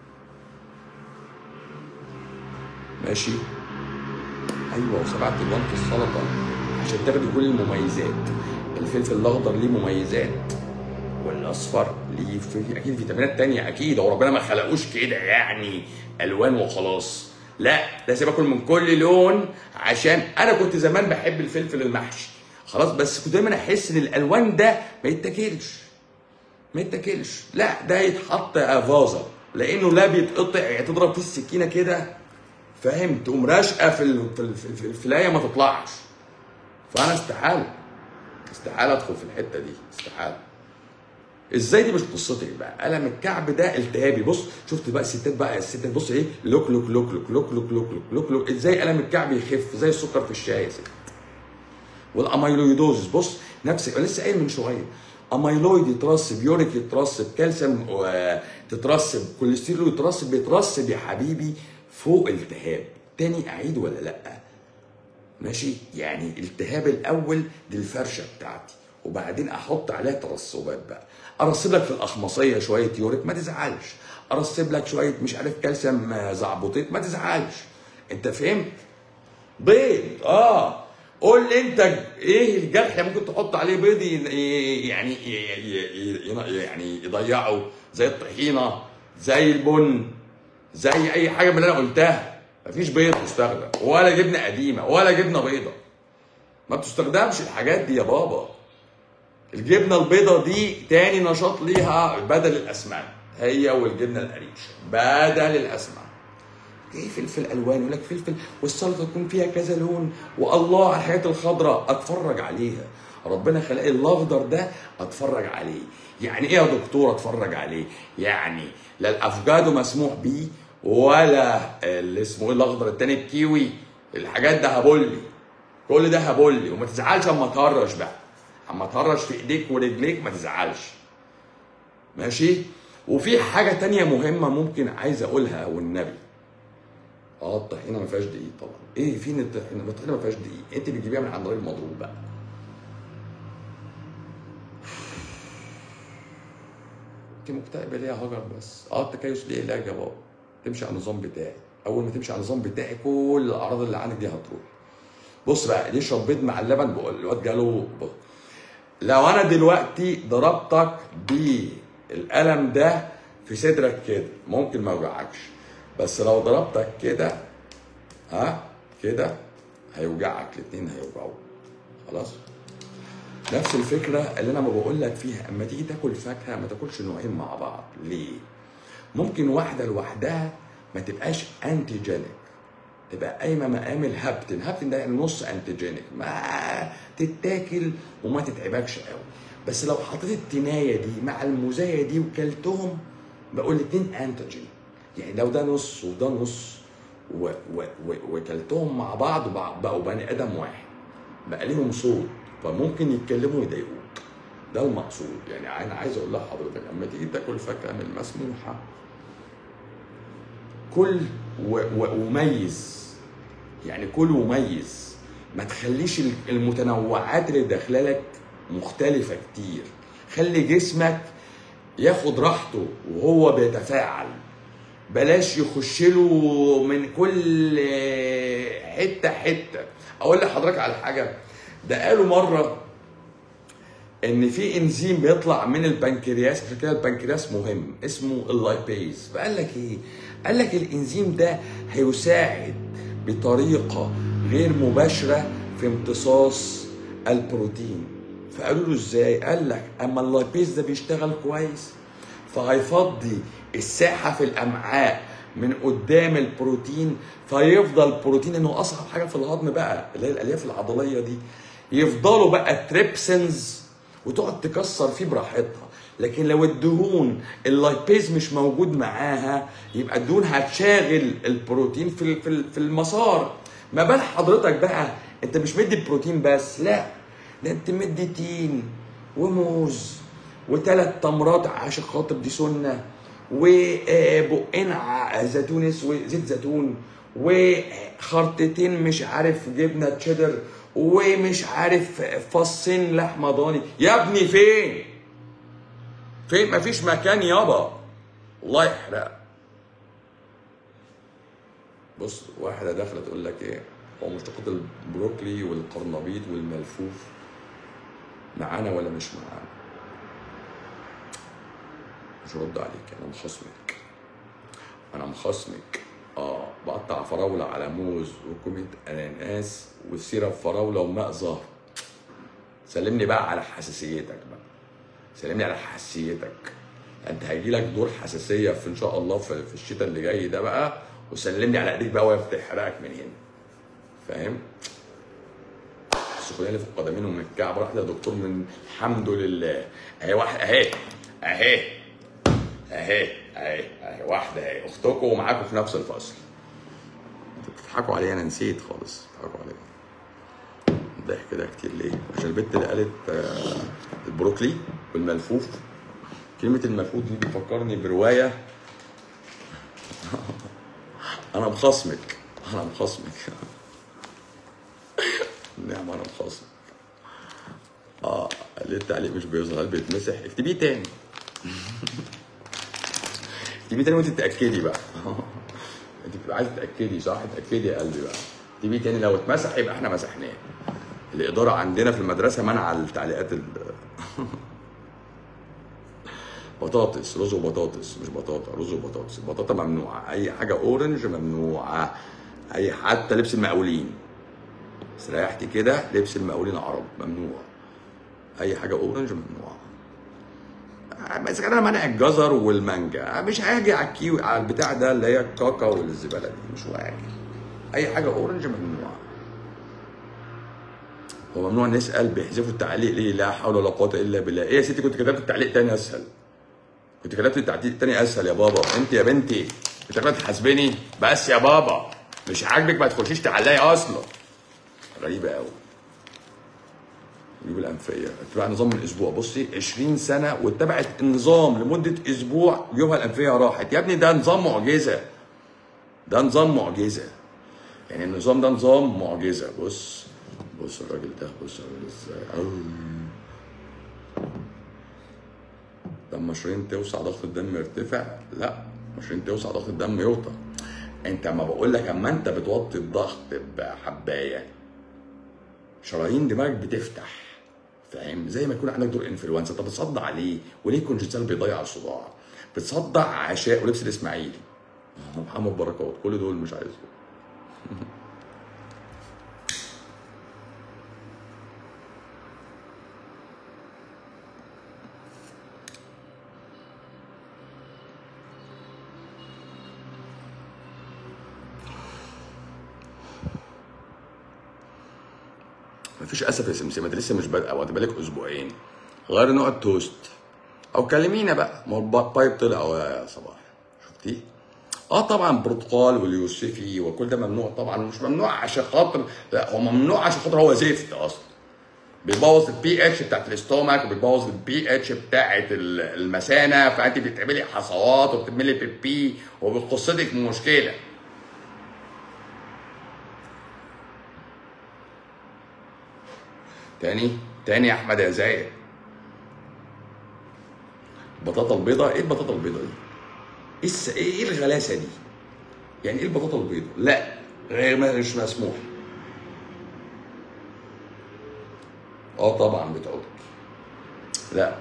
ماشي ايوه وسبعة الوان في السلطه عشان تاخدي كل المميزات الفلفل الاخضر ليه مميزات والاصفر ليه في اكيد فيتامينات تانية اكيد هو ربنا ما خلقوش كده يعني الوان وخلاص لا لازم اكل من كل لون عشان انا كنت زمان بحب الفلفل المحشي خلاص بس كنت دايما احس ان الالوان ده ما يتاكلش ما يتاكلش لا ده يتحط فازه لانه لا بيتقطع يعني تضرب فيه السكينه كده فاهم تقوم راشقه في ال- في ال- في ال- في الفلايه ما تطلعش فانا استحاله استحاله ادخل في الحته دي استحاله ازاي دي مش قصتك بقى الم الكعب ده التهابي بص شفت بقى الستات بقى الستات بص ايه لوك لوك لوك لوك لوك لوك لوك لوك لوك لوك ازاي الم الكعب يخف زي السكر في الشاي يا ست والاميلويدوزس بص نفس لسه قايل من شويه اميلويد يترسب يوريك يترسب كالسيوم آه، تترسب كوليسترول يترسب بيترسب يا حبيبي فوق التهاب تاني اعيد ولا لا ماشي يعني التهاب الاول دي الفرشه بتاعتي وبعدين احط عليها ترسبات بقى ارسب لك في الاخمصيه شويه يوريك ما تزعلش ارسب لك شويه مش عارف كالسيوم آه، زعبطيط ما تزعلش انت فهمت بيض اه قول لي انت ايه الجرح اللي ممكن تحط عليه بيض ي- ي- يعني ي- ي- ي- يعني يضيعه زي الطحينه زي البن زي اي حاجه من اللي انا قلتها مفيش بيض مستخدم ولا جبنه قديمه ولا جبنه بيضه ما بتستخدمش الحاجات دي يا بابا الجبنه البيضه دي تاني نشاط ليها بدل الاسمنت هي والجبنه القريش بدل الاسمنت ايه فلفل الوان يقول لك فلفل والسلطه تكون فيها كذا لون والله على الحاجات الخضراء اتفرج عليها ربنا خلق الاخضر ده اتفرج عليه يعني ايه يا دكتور اتفرج عليه يعني لا الافوكادو مسموح بيه ولا اللي اسمه ايه الاخضر التاني الكيوي الحاجات ده هبولي كل ده هبولي وما تزعلش اما تهرش بقى اما تهرش في ايديك ورجليك ما تزعلش ماشي وفي حاجه تانية مهمه ممكن عايز اقولها والنبي اه الطحينه ما فيهاش دقيق طبعا ايه فين الطحينه الطحينه ما فيهاش دقيق انت بتجيبيها من عند راجل مضروب بقى انت مكتئبه ليه يا هاجر بس اه التكيس ليه علاج يا بابا تمشي على النظام بتاعي اول ما تمشي على النظام بتاعي كل الاعراض اللي عندك دي هتروح بص بقى ليه يشرب بيض مع اللبن بقول الواد جاله بص. لو انا دلوقتي ضربتك بالقلم ده في صدرك كده ممكن ما يوجعكش بس لو ضربتك كده ها كده هيوجعك الاثنين هيوجعوك خلاص نفس الفكره اللي انا ما بقول لك فيها اما تيجي تاكل فاكهه ما تاكلش نوعين مع بعض ليه ممكن واحده لوحدها ما تبقاش انتيجينيك تبقى قايمه مقام الهابتن هابتن ده يعني نص انتيجينيك ما تتاكل وما تتعبكش قوي بس لو حطيت التنايه دي مع المزايا دي وكلتهم بقول الاثنين انتيجين يعني لو ده نص وده نص و- و- و- وكلتهم مع بعض وبع- بقوا بني ادم واحد بقى ليهم صوت فممكن يتكلموا ويضايقوك ده المقصود يعني انا عايز اقول لحضرتك اما تيجي تاكل فاكهه من المسموحه كل و- و- وميز يعني كل وميز ما تخليش ال- المتنوعات اللي داخله لك مختلفه كتير خلي جسمك ياخد راحته وهو بيتفاعل بلاش يخش له من كل حته حته اقول لحضرتك على حاجه ده قالوا مره ان في انزيم بيطلع من البنكرياس عشان كده البنكرياس مهم اسمه اللايبيز فقال لك ايه قال لك الانزيم ده هيساعد بطريقه غير مباشره في امتصاص البروتين فقالوا له ازاي قال لك اما اللايبيز ده بيشتغل كويس فهيفضي الساحه في الامعاء من قدام البروتين فيفضل البروتين انه اصعب حاجه في الهضم بقى اللي هي الالياف العضليه دي يفضلوا بقى تريبسنز وتقعد تكسر فيه براحتها لكن لو الدهون اللايبيز مش موجود معاها يبقى الدهون هتشاغل البروتين في ال- في ال- في المسار ما بال حضرتك بقى انت مش مدي البروتين بس لا ده انت مدي تين وموز وثلاث تمرات عشان خاطر دي سنه وبقين ع- زيتون اسود زيت زيتون وخرطتين مش عارف جبنه تشيدر ومش عارف فصين لحمه ضاني يا ابني فين فين مفيش مكان يابا الله يحرق بص واحده داخله تقول لك ايه هو مشتقات البروكلي والقرنبيط والملفوف معانا ولا مش معانا مش هرد عليك انا مخصمك انا مخصمك اه بقطع فراوله على موز وكومة اناناس وسيرب فراوله وماء زهر سلمني بقى على حساسيتك بقى سلمني على حساسيتك انت هيجي لك دور حساسيه في ان شاء الله في, في الشتاء اللي جاي ده بقى وسلمني على ايديك بقى وهي بتحرقك من هنا فاهم السخونيه اللي في القدمين ومن الكعب راح يا دكتور من الحمد لله اهي واحد اهي اهي اهي اهي اهي واحده اهي اختكم ومعاكم في نفس الفصل انتوا بتضحكوا عليا انا نسيت خالص بتضحكوا عليا ضحك كده كتير ليه؟ عشان البنت اللي قالت آه، البروكلي والملفوف كلمة الملفوف دي بتفكرني برواية أنا مخصمك أنا مخصمك ما انا مخاصم اه ليه التعليق مش بيظهر هل بيتمسح اكتبيه تاني اكتبيه تاني وانت تتاكدي بقى انت بتبقى عايزه تتاكدي صح تاكدي يا قلبي بقى اكتبيه تاني لو اتمسح يبقى احنا مسحناه الاداره عندنا في المدرسه منع التعليقات ال... بطاطس رز وبطاطس مش بطاطا رز وبطاطس البطاطا ممنوعه اي حاجه اورنج ممنوعه اي حتى لبس المقاولين استريحتي كده لبس المقاولين عرب ممنوع اي حاجه اورنج ممنوعه بس انا منع الجزر والمانجا مش هاجي على الكيوي على البتاع ده اللي هي الكاكا والزباله دي مش هاجي اي حاجه اورنج ممنوعه هو ممنوع نسال بيحذفوا التعليق ليه لا حول ولا قوه الا بالله ايه يا ستي كنت كتبت التعليق تاني اسهل كنت كتبت التعليق تاني اسهل يا بابا انت يا بنتي انت كمان تحاسبني بس يا بابا مش عاجبك ما تخشيش تعلقي اصلا غريبه قوي جيوب الانفيه اتباع نظام من اسبوع بصي 20 سنه واتبعت النظام لمده اسبوع جيوبها الانفيه راحت يا ابني ده نظام معجزه ده نظام معجزه يعني النظام ده نظام معجزه بص بص الراجل ده بص الراجل ازاي أوه. لما شرايين توسع ضغط الدم يرتفع لا شرايين توسع ضغط الدم يوطى انت ما بقول لك اما انت بتوطي الضغط بحبايه شرايين دماغك بتفتح فاهم زي ما يكون عندك دور انفلونزا طب بتصدع ليه وليه كونجنتال بيضيع الصداع بتصدع عشاء ولبس الاسماعيلي محمد بركات كل دول مش عايزهم مفيش اسف يا سمسم انت لسه مش بادئه واخد بالك اسبوعين غير نوع التوست او كلمينا بقى ما هو البايب طلع اهو يا صباح شفتيه؟ اه طبعا برتقال واليوسفي وكل ده ممنوع طبعا مش ممنوع عشان خاطر لا هو ممنوع عشان خاطر هو زفت اصلا بيبوظ البي اتش بتاعت الاستومك وبيبوظ البي اتش بتاعت المثانه فانت بتعملي حصوات وبتعملي بيبي وبتقصدك مشكله تاني تاني يا احمد يا زايد البطاطا البيضاء ايه البطاطا البيضاء دي؟ ايه الس- ايه الغلاسه دي؟ يعني ايه البطاطا البيضاء؟ لا غير ما- مش مسموح اه طبعا بتعود لا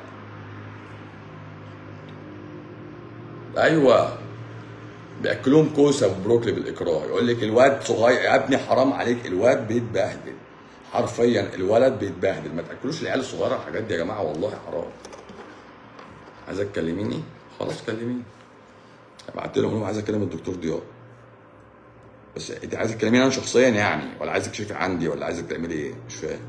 ايوه بياكلوهم كوسه وبروكلي بالاكراه يقول لك الواد صغير يا ابني حرام عليك الواد بيتبهدل حرفيا الولد بيتبهدل ما تاكلوش العيال الصغيره الحاجات دي يا جماعه والله حرام عايزه تكلميني خلاص كلميني ابعت لهم عايز اكلم الدكتور ضياء بس انت عايزه تكلميني انا شخصيا يعني ولا عايزه تكشفي عندي ولا عايزه تعملي ايه مش فاهم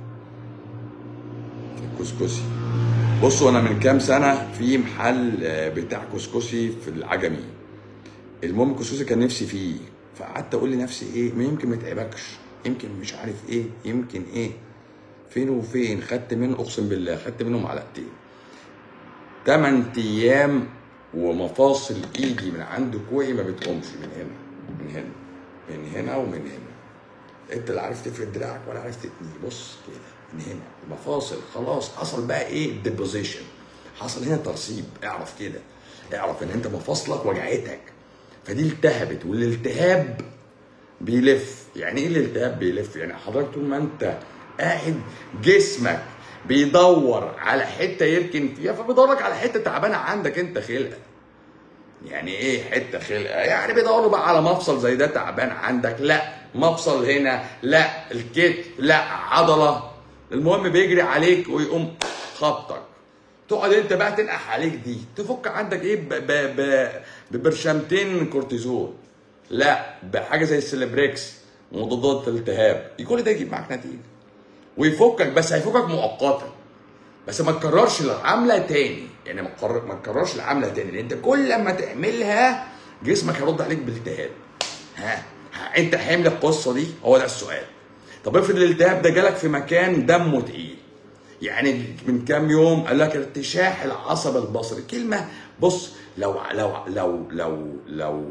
الكسكسي بصوا انا من كام سنه في محل آه، بتاع كسكسي في العجمي المهم الكسكسي كان نفسي فيه فقعدت اقول لنفسي ايه ما يمكن ما يتعبكش يمكن مش عارف ايه يمكن ايه فين وفين خدت منه اقسم بالله خدت منه معلقتين تمن ايام ومفاصل ايدي من عند كوعي ما بتقومش من هنا من هنا من هنا ومن هنا انت لا عارف تفرد دراعك ولا عارف تتني بص كده من هنا المفاصل خلاص حصل بقى ايه ديبوزيشن حصل هنا ترسيب اعرف كده اعرف ان انت مفاصلك وجعتك فدي التهبت والالتهاب بيلف يعني ايه الالتهاب بيلف يعني حضرتك طول ما انت قاعد جسمك بيدور على حته يركن فيها فبيدورك على حته تعبانه عندك انت خلقه يعني ايه حته خلقه يعني بيدوروا بقى على مفصل زي ده تعبان عندك لا مفصل هنا لا الكتف لا عضله المهم بيجري عليك ويقوم خبطك تقعد انت بقى تنقح عليك دي تفك عندك ايه ب- ب- ب- ببرشامتين كورتيزون لا بحاجه زي السليبريكس مضادات الالتهاب كل ده يجيب معاك نتيجه ويفكك بس هيفكك مؤقتا بس ما تكررش العمله تاني يعني ما تكرر ما تكررش العمله تاني لان انت كل ما تعملها جسمك هيرد عليك بالالتهاب ها, ها انت حامل القصه دي هو ده السؤال طب افرض الالتهاب ده جالك في مكان دمه تقيل يعني من كام يوم قال لك ارتشاح العصب البصري كلمه بص لو لو لو لو لو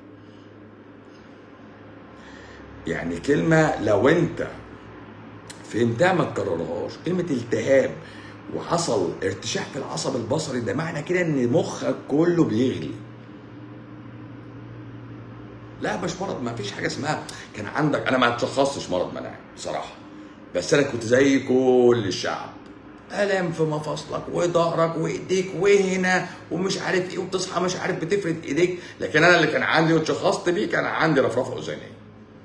يعني كلمه لو انت فهمتها ما تكررهاش كلمه التهاب وحصل ارتشاح في العصب البصري ده معنى كده ان مخك كله بيغلي لا مش مرض ما فيش حاجه اسمها كان عندك انا ما اتشخصتش مرض مناعي بصراحه بس انا كنت زي كل الشعب الم في مفاصلك وظهرك وايديك وهنا ومش عارف ايه وتصحى مش عارف بتفرد ايديك لكن انا اللي كان عندي واتشخصت بيه كان عندي رفرفه اذنيه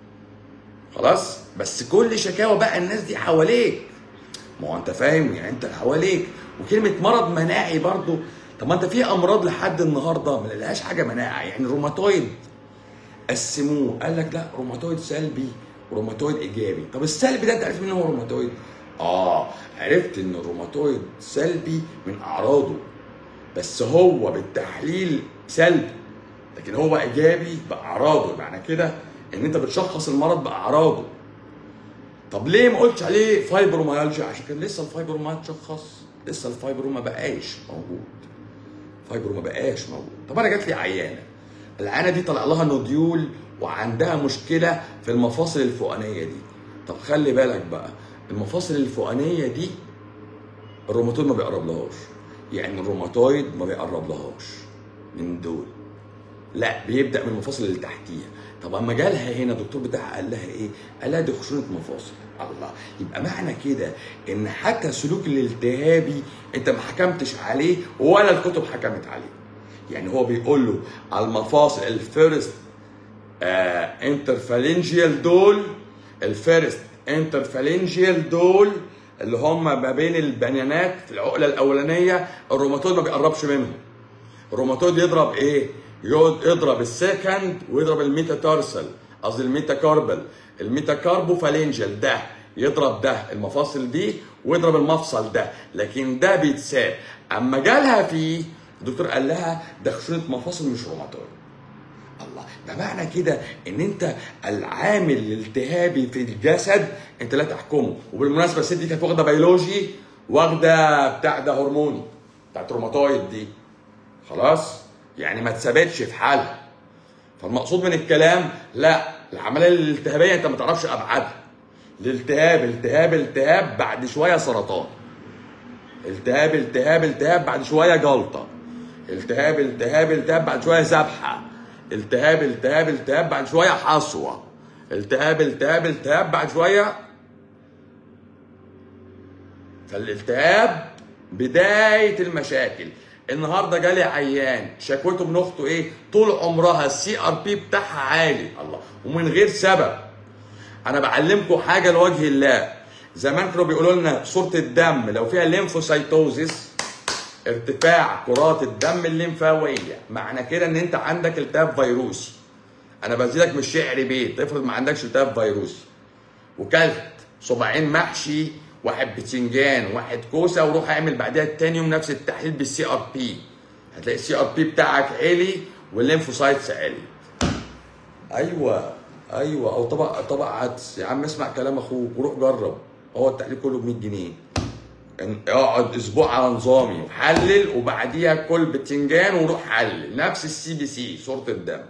خلاص بس كل شكاوى بقى الناس دي حواليك ما هو انت فاهم يعني انت حواليك وكلمه مرض مناعي برضو طب ما انت في امراض لحد النهارده ما لهاش حاجه مناعه يعني الروماتويد قسموه قال لك لا روماتويد سلبي وروماتويد ايجابي طب السلبي ده انت عارف مين هو روماتويد اه عرفت ان الروماتويد سلبي من اعراضه بس هو بالتحليل سلبي لكن هو ايجابي باعراضه معنى كده ان انت بتشخص المرض باعراضه طب ليه ما قلتش عليه فايبروميالجيا عشان كان لسه الفايبرو ما اتشخص لسه الفايبرو ما بقاش موجود فايبرو ما بقاش موجود طب انا جات لي عيانه العيانه دي طلع لها نوديول وعندها مشكله في المفاصل الفوقانيه دي طب خلي بالك بقى المفاصل الفوقانيه دي الروماتويد ما بيقرب لهاش يعني الروماتويد ما بيقرب لهاش من دول لا بيبدا من المفاصل اللي تحتيها طب اما جالها هنا الدكتور بتاعها قال لها ايه؟ قال لها دي خشونه مفاصل الله يبقى معنى كده ان حتى سلوك الالتهابي انت ما حكمتش عليه ولا الكتب حكمت عليه يعني هو بيقول له على المفاصل الفيرست آه انترفالنجيال دول الفيرست انترفالنجيال دول اللي هم ما بين البنيانات في العقله الاولانيه الروماتويد ما بيقربش منهم الروماتويد يضرب ايه؟ يضرب السكند ويضرب الميتاتارسل قصدي الميتاكاربل الميتاكاربوفالنجل ده يضرب ده المفاصل دي ويضرب المفصل ده لكن ده بيتساب اما جالها فيه الدكتور قال لها ده خشونه مفاصل مش روماتويد الله ده معنى كده ان انت العامل الالتهابي في الجسد انت لا تحكمه وبالمناسبه الست دي كانت واخده بيولوجي واخده بتاع ده هرموني بتاعت روماتويد دي خلاص يعني ما اتثبتش في حالها فالمقصود من الكلام لا العمليه الالتهابيه انت ما تعرفش ابعادها الالتهاب التهاب التهاب بعد شويه سرطان التهاب التهاب التهاب بعد شويه جلطه التهاب التهاب التهاب بعد شويه ذبحه التهاب التهاب التهاب بعد شويه حصوه التهاب التهاب التهاب بعد شويه فالالتهاب بدايه المشاكل النهارده جالي عيان شكوته من اخته ايه طول عمرها السي ار بي بتاعها عالي الله ومن غير سبب انا بعلمكم حاجه لوجه الله زمان كانوا بيقولوا لنا صوره الدم لو فيها ليمفوسايتوزيس ارتفاع كرات الدم الليمفاويه معنى كده ان انت عندك التهاب فيروسي انا بزيدك من شعر بيت افرض ما عندكش التهاب فيروسي وكلت صباعين محشي واحد بتنجان واحد كوسه وروح اعمل بعدها تاني يوم نفس التحليل بالسي ار بي هتلاقي السي ار بي بتاعك عالي والليمفوسايتس عالي ايوه ايوه او طبق طبق عدس يا عم اسمع كلام اخوك وروح جرب هو التحليل كله ب 100 جنيه اقعد اسبوع على نظامي وحلل وبعديها كل بتنجان وروح حلل نفس السي بي سي صوره الدم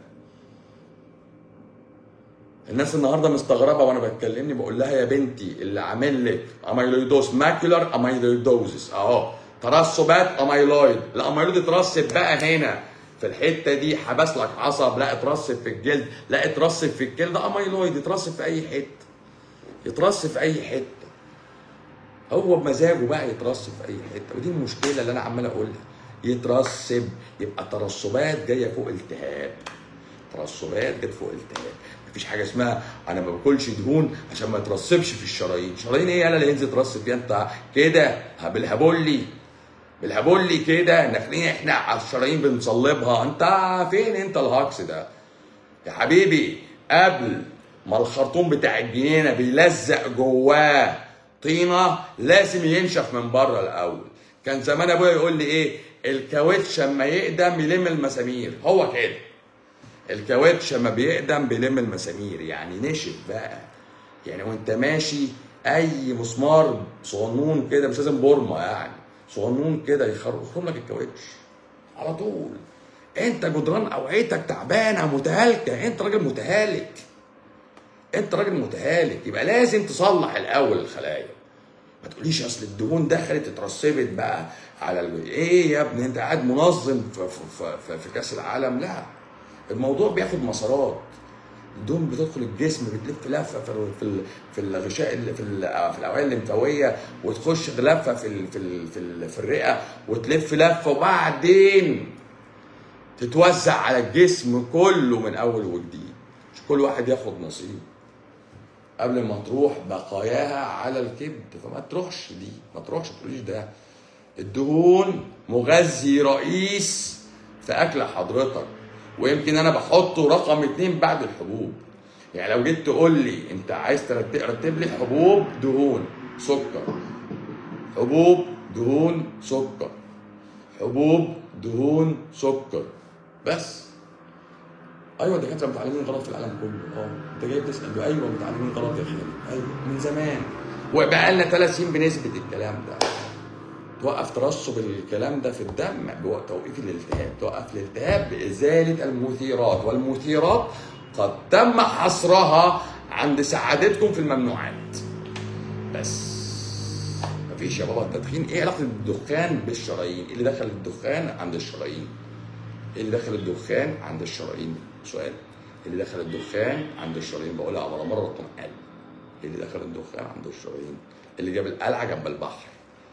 الناس النهارده مستغربه وانا بتكلمني بقول لها يا بنتي اللي عامل لك اميلويدوس ماكيولار اميلويدوزس اهو ترسبات اميلويد الاميلويد اترسب بقى هنا في الحته دي حبس لك عصب لا اترسب في الجلد لا اترسب في الكلى ده اميلويد يترسب في اي حته يترسب في اي حته هو بمزاجه بقى يترسب في اي حته ودي المشكله اللي انا عمال اقولها يترسب يبقى ترسبات جايه فوق التهاب ترسبات جت فوق التهاب مفيش حاجه اسمها انا ما باكلش دهون عشان ما يترسبش في الشرايين شرايين ايه انا اللي ينزل ترسب فيها انت كده بالهبولي بالهبولي كده داخلين احنا على الشرايين بنصلبها انت فين انت الهكس ده يا حبيبي قبل ما الخرطوم بتاع الجنينه بيلزق جواه طينه لازم ينشف من بره الاول كان زمان ابويا يقول لي ايه الكاوتش اما يقدم يلم المسامير هو كده الكاوتش اما بيقدم بيلم المسامير يعني نشف بقى يعني وانت ماشي اي مسمار صغنون كده مش لازم بورمه يعني صغنون كده يخرم لك الكاوتش على طول انت جدران اوعيتك تعبانه متهالكه انت راجل متهالك انت راجل متهالك يبقى لازم تصلح الاول الخلايا ما تقوليش اصل الدهون دخلت اترسبت بقى على ال... ايه يا ابني انت قاعد منظم في, في, في, في كاس العالم لا الموضوع بياخد مسارات الدهون بتدخل الجسم بتلف لفه في ال- في ال- في الغشاء اللي في ال- في الاوعيه الليمفاويه وتخش لفه في ال- في ال- في, ال- في الرئه وتلف لفه وبعدين تتوزع على الجسم كله من اول وجديد مش كل واحد ياخد نصيب قبل ما تروح بقاياها على الكبد فما تروحش دي ما تروحش تقوليش ده الدهون مغذي رئيس في اكل حضرتك ويمكن انا بحطه رقم اتنين بعد الحبوب يعني لو جيت تقول لي انت عايز ترتب رتب لي حبوب دهون سكر حبوب دهون سكر حبوب دهون سكر بس ايوه الدكاتره متعلمين غلط في العالم كله اه انت جاي تسال ايوه متعلمين غلط يا خالد ايوه من زمان وبقى لنا ثلاث سنين بنثبت الكلام ده توقف ترسب الكلام ده في الدم بتوقيف الالتهاب توقف الالتهاب بازاله المثيرات والمثيرات قد تم حصرها عند سعادتكم في الممنوعات بس مفيش يا بابا التدخين ايه علاقه الدخان بالشرايين ايه اللي دخل الدخان عند الشرايين ايه اللي دخل الدخان عند الشرايين سؤال ايه اللي دخل الدخان عند الشرايين بقولها على مره رقم قال ايه اللي دخل الدخان عند الشرايين اللي جاب القلعه جنب البحر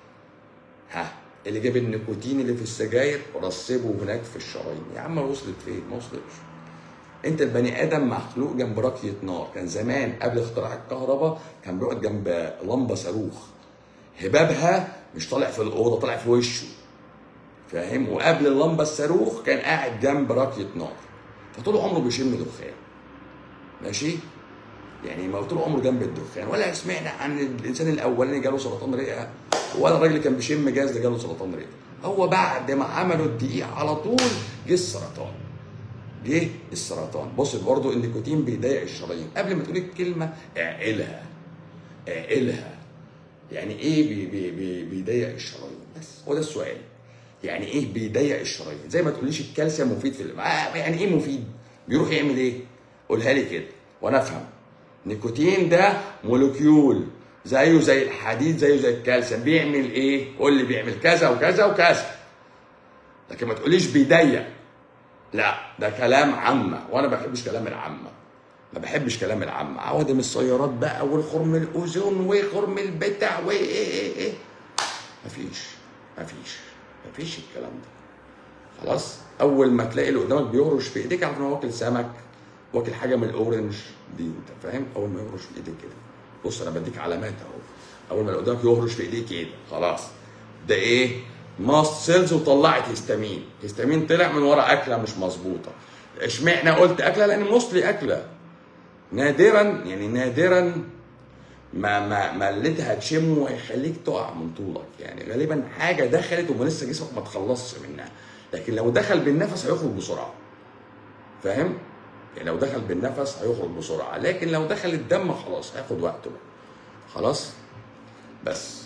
ها اللي جاب النيكوتين اللي في السجاير ورسبه هناك في الشرايين يا عم وصلت فين ما وصلتش انت البني ادم مخلوق جنب راكيه نار كان زمان قبل اختراع الكهرباء كان بيقعد جنب لمبه صاروخ هبابها مش طالع في الاوضه طالع في وشه فاهم وقبل اللمبه الصاروخ كان قاعد جنب راكيه نار فطول عمره بيشم دخان ماشي يعني ما طول عمره جنب الدخان ولا سمعنا عن الانسان الاولاني جاله سرطان رئه ولا الراجل اللي كان بيشم جاز اللي جاله سرطان رئه هو بعد ما عملوا الدقيق على طول جه السرطان جه السرطان بص برضه النيكوتين بيضايق الشرايين قبل ما تقول الكلمه اعقلها اعقلها يعني ايه بي بي بي بيضيق الشرايين بس هو ده السؤال يعني ايه بيضيق الشرايين زي ما تقوليش الكالسيوم مفيد في الم... آه يعني ايه مفيد بيروح يعمل ايه قولها لي كده وانا افهم نيكوتين ده مولكيول زيه زي الحديد زيه زي الكالسيوم بيعمل ايه قول لي بيعمل كذا وكذا وكذا لكن ما تقوليش بيضيق لا ده كلام عامة وانا ما بحبش كلام العامة ما بحبش كلام العامة عوادم السيارات بقى والخرم الاوزون وخرم البتاع وايه ايه ايه ايه مفيش مفيش مفيش الكلام ده خلاص اول ما تلاقي اللي قدامك بيهرش في ايديك اعرف ان هو واكل سمك واكل حاجه من الاورنج دي انت فاهم اول ما يهرش في ايديك كده بص انا بديك علامات اهو اول ما اللي قدامك يهرش في ايديك كده خلاص ده ايه ماست سيلز وطلعت هيستامين هيستامين طلع من ورا اكله مش مظبوطه اشمعنى قلت اكله لان موستلي اكله نادرا يعني نادرا ما ما ما اللي انت هتشمه هيخليك تقع من طولك يعني غالبا حاجه دخلت وما لسه جسمك ما تخلصش منها لكن لو دخل بالنفس هيخرج بسرعه فاهم يعني لو دخل بالنفس هيخرج بسرعه لكن لو دخل الدم خلاص هياخد وقته بقى خلاص بس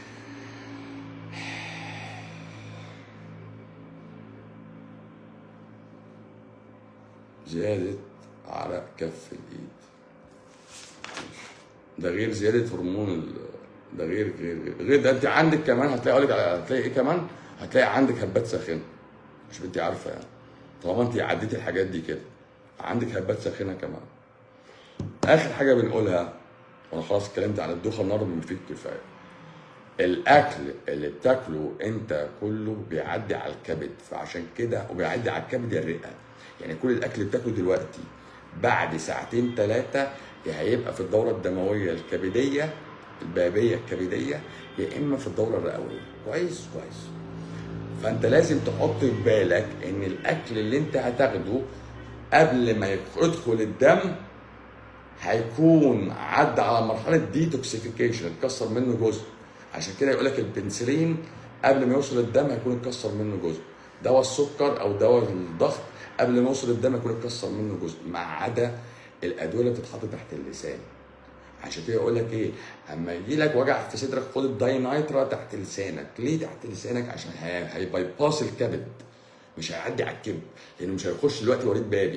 زيادة عرق كف الإيد ده غير زيادة هرمون ال- ده غير غير غير, غير ده أنت عندك كمان هتلاقي أقول لك على- هتلاقي إيه كمان؟ هتلاقي عندك هبات ساخنة مش أنت عارفة يعني طالما أنت عديتي الحاجات دي كده عندك هبات ساخنة كمان آخر حاجة بنقولها وأنا خلاص اتكلمت عن الدوخة النهارده مفيد كفاية الاكل اللي بتاكله انت كله بيعدي على الكبد فعشان كده وبيعدي على الكبد يا الرئه يعني كل الاكل اللي بتاكله دلوقتي بعد ساعتين ثلاثه يا هيبقى في الدوره الدمويه الكبديه البابيه الكبديه يا اما في الدوره الرئويه كويس كويس فانت لازم تحط في بالك ان الاكل اللي انت هتاخده قبل ما يدخل الدم هيكون عدى على مرحله ديتوكسيفيكيشن اتكسر منه جزء عشان كده يقول لك البنسلين قبل ما يوصل الدم هيكون اتكسر منه جزء دواء السكر او دواء الضغط قبل ما يوصل الدم هيكون اتكسر منه جزء ما عدا الادويه اللي بتتحط تحت اللسان عشان كده يقول لك ايه اما يجي لك وجع في صدرك خد الداينايترا تحت لسانك ليه تحت لسانك عشان هي- هيبايباس الكبد مش هيعدي على الكبد لانه مش هيخش دلوقتي وريد بابي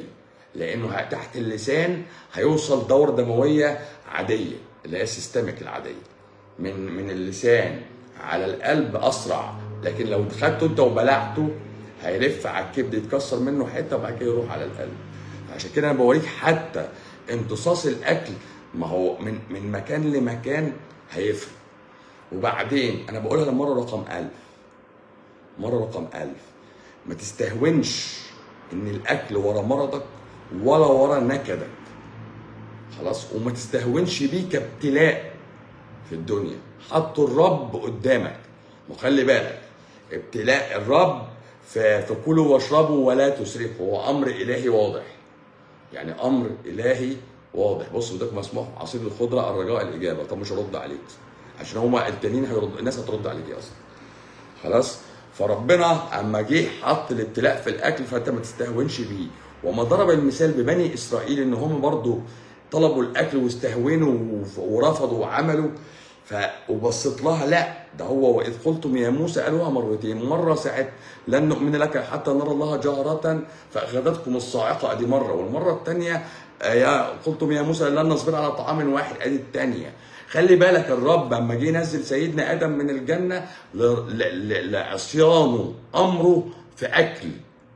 لانه ه- تحت اللسان هيوصل دوره دمويه عاديه اللي هي السيستميك العاديه من من اللسان على القلب اسرع لكن لو خدته انت وبلعته هيلف على الكبد يتكسر منه حته وبعد كده يروح على القلب عشان كده انا بوريك حتى امتصاص الاكل ما هو من من مكان لمكان هيفرق وبعدين انا بقولها للمره رقم ألف مرة رقم ألف ما تستهونش إن الأكل ورا مرضك ولا ورا نكدك خلاص وما تستهونش بيه كابتلاء في الدنيا حطوا الرب قدامك وخلي بالك ابتلاء الرب في في كلوا واشربوا ولا تسرفوا هو أمر إلهي واضح يعني أمر إلهي واضح بص قدامك مسموح عصير الخضرة الرجاء الإجابة طب مش هرد عليك عشان هما التانيين هيرد الناس هترد عليك أصلا خلاص فربنا اما جه حط الابتلاء في الاكل فانت ما تستهونش بيه وما ضرب المثال ببني اسرائيل ان هم برضو طلبوا الاكل واستهونوا وف- ورفضوا وعملوا ف وبصيت لها لا ده هو واذ قلتم يا موسى قالوها مرتين مره ساعه لن نؤمن لك حتى نرى الله جهره فاخذتكم الصاعقه ادي مره والمره الثانيه يا قلتم يا موسى لن نصبر على طعام واحد ادي الثانيه خلي بالك الرب لما جه ينزل سيدنا ادم من الجنه ل- ل- ل- لعصيانه امره في اكل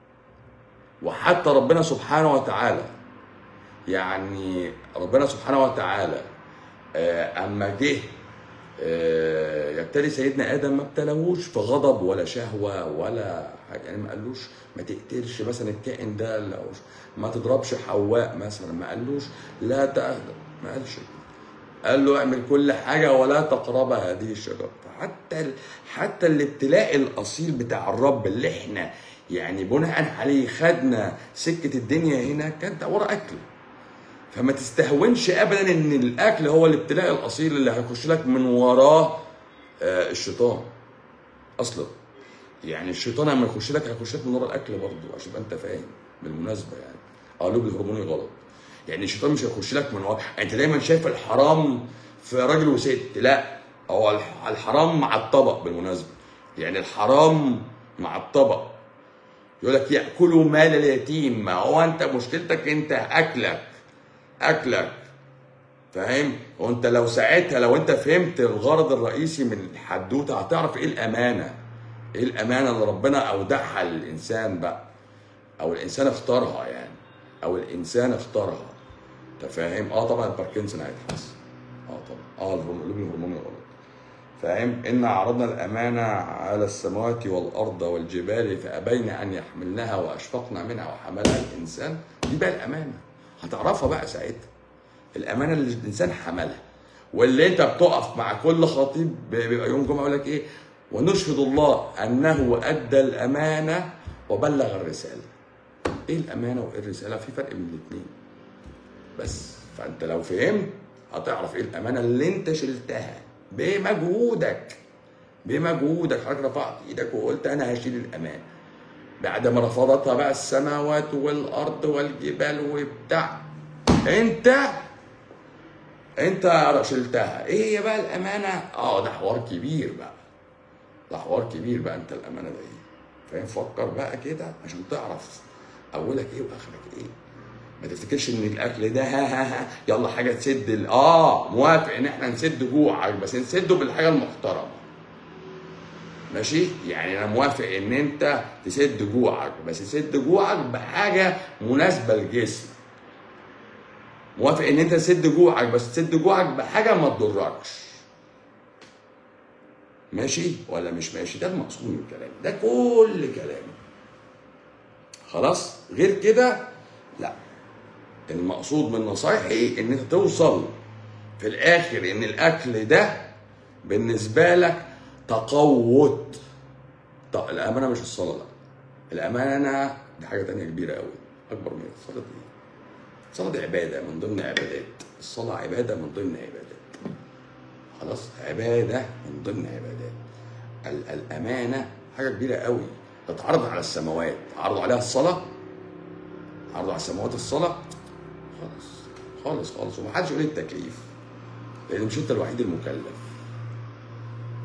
وحتى ربنا سبحانه وتعالى يعني ربنا سبحانه وتعالى آه، اما جه آه، يبتلي سيدنا ادم ما ابتلاهوش في غضب ولا شهوه ولا حاجه يعني ما قالوش ما تقتلش مثلا الكائن ده لا ما تضربش حواء مثلا ما قالوش لا تأخذ ما قالش كده. قال له اعمل كل حاجه ولا تقرب هذه الشجره فحتى ال- حتى الابتلاء الاصيل بتاع الرب اللي احنا يعني بناء عليه خدنا سكه الدنيا هنا كانت ورا اكل فما تستهونش ابدا ان الاكل هو الابتلاء الاصيل اللي هيخش لك من وراه آه، الشيطان اصلا يعني الشيطان لما يخش لك هيخش لك من ورا الاكل برضه عشان تبقى انت فاهم بالمناسبه يعني قالوب الهرموني غلط يعني الشيطان مش هيخش لك من ورا انت دايما شايف الحرام في راجل وست لا هو الح- الحرام مع الطبق بالمناسبه يعني الحرام مع الطبق يقول لك ياكلوا مال اليتيم ما هو انت مشكلتك انت اكلك اكلك فاهم وانت لو ساعتها لو انت فهمت الغرض الرئيسي من الحدوته هتعرف ايه الامانه ايه الامانه اللي ربنا اودعها للانسان بقى او الانسان اختارها يعني او الانسان اختارها انت فاهم اه طبعا الباركنسون هيتحسن اه طبعا اه الهرمون الهرموني غلط فاهم إن عرضنا الأمانة على السماوات والأرض والجبال فأبين أن يحملنها وأشفقن منها وحملها الإنسان دي بقى الأمانة هتعرفها بقى ساعتها الأمانة اللي الإنسان حملها واللي أنت بتقف مع كل خطيب بيبقى يوم جمعة يقول لك إيه ونشهد الله أنه أدى الأمانة وبلغ الرسالة إيه الأمانة وإيه الرسالة في فرق بين الاتنين بس فانت لو فهمت هتعرف ايه الامانه اللي انت شلتها بمجهودك بمجهودك حضرتك رفعت ايدك وقلت انا هشيل الامانه بعد ما رفضتها بقى السماوات والارض والجبال وبتاع انت انت شلتها ايه هي بقى الامانه اه ده حوار كبير بقى ده حوار كبير بقى انت الامانه ده ايه فاهم فكر بقى كده عشان تعرف اولك ايه واخرك ايه ما تفتكرش ان الاكل ده ها ها ها يلا حاجه تسد ال- اه موافق ان احنا نسد جوعك بس نسده بالحاجه المحترمه ماشي يعني انا موافق ان انت تسد جوعك بس تسد جوعك بحاجه مناسبه للجسم موافق ان انت تسد جوعك بس تسد جوعك بحاجه ما تضركش ماشي ولا مش ماشي ده المقصود من كلامي ده كل كلامي خلاص غير كده لا المقصود من نصايحي ان انت توصل في الاخر ان الاكل ده بالنسبه لك تقوت طب الامانه مش الصلاه لا الامانه دي حاجه تانية كبيره قوي اكبر من الصلاه دي الصلاه دي عباده من ضمن عبادات الصلاه عباده من ضمن عبادات خلاص عباده من ضمن عبادات ال- الامانه حاجه كبيره قوي تتعرض على السماوات عرض عليها الصلاه عرض على السماوات الصلاه خالص خالص خالص ومحدش يقول لي التكليف لان مش انت الوحيد المكلف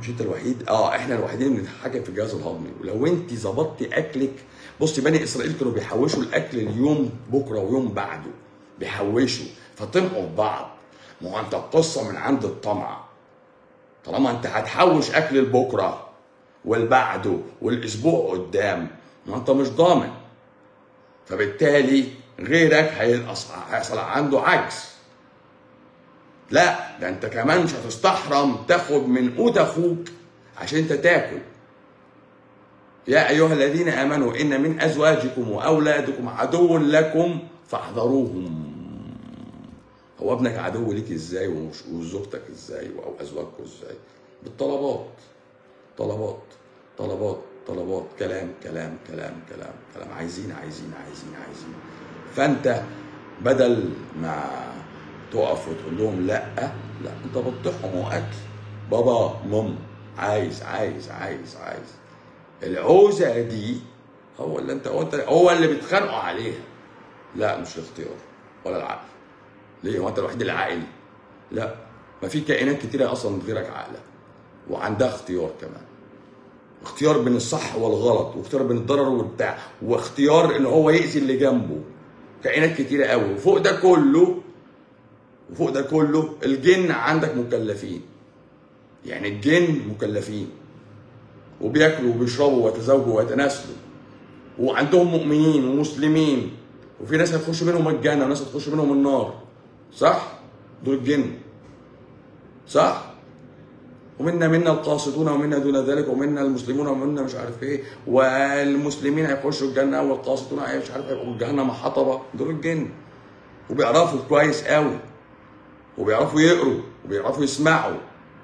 مش انت الوحيد اه احنا الوحيدين اللي بنتحكم في الجهاز الهضمي ولو انت ظبطتي اكلك بصي بني اسرائيل كانوا بيحوشوا الاكل اليوم بكره ويوم بعده بيحوشوا فطمعوا في بعض ما هو انت القصه من عند الطمع طالما انت هتحوش اكل لبكره والبعده والاسبوع قدام ما انت مش ضامن فبالتالي غيرك هينقص- هيحصل عنده عجز لا ده انت كمان مش هتستحرم تاخد من قوت اخوك عشان انت تاكل يا ايها الذين امنوا ان من ازواجكم واولادكم عدو لكم فاحذروهم هو ابنك عدو ليك ازاي ومش- وزوجتك ازاي او ازواجكم ازاي بالطلبات طلبات طلبات طلبات كلام كلام كلام كلام كلام عايزين عايزين عايزين عايزين فانت بدل ما تقف وتقول لهم لا لا انت بتطيحهم واكل بابا ماما عايز عايز عايز عايز العوزه دي هو اللي انت هو, انت هو اللي بتخانقوا عليها لا مش الاختيار ولا العقل ليه هو انت الوحيد اللي عاقل لا ما في كائنات كتيره اصلا غيرك عاقله وعندها اختيار كمان اختيار بين الصح والغلط واختيار بين الضرر والبتاع واختيار ان هو يأذي اللي جنبه كائنات كتيره قوي وفوق ده كله وفوق ده كله الجن عندك مكلفين يعني الجن مكلفين وبياكلوا وبيشربوا ويتزوجوا ويتناسلوا وعندهم مؤمنين ومسلمين وفي ناس هتخش منهم الجنه وناس هتخش منهم النار صح؟ دول الجن صح؟ ومنا منا القاسطون ومنا دون ذلك ومنا المسلمون ومنا مش عارف ايه والمسلمين هيخشوا الجنه والقاسطون هي- مش عارف هيبقوا الجهنم حطبه دول الجن وبيعرفوا كويس قوي وبيعرفوا يقروا وبيعرفوا يسمعوا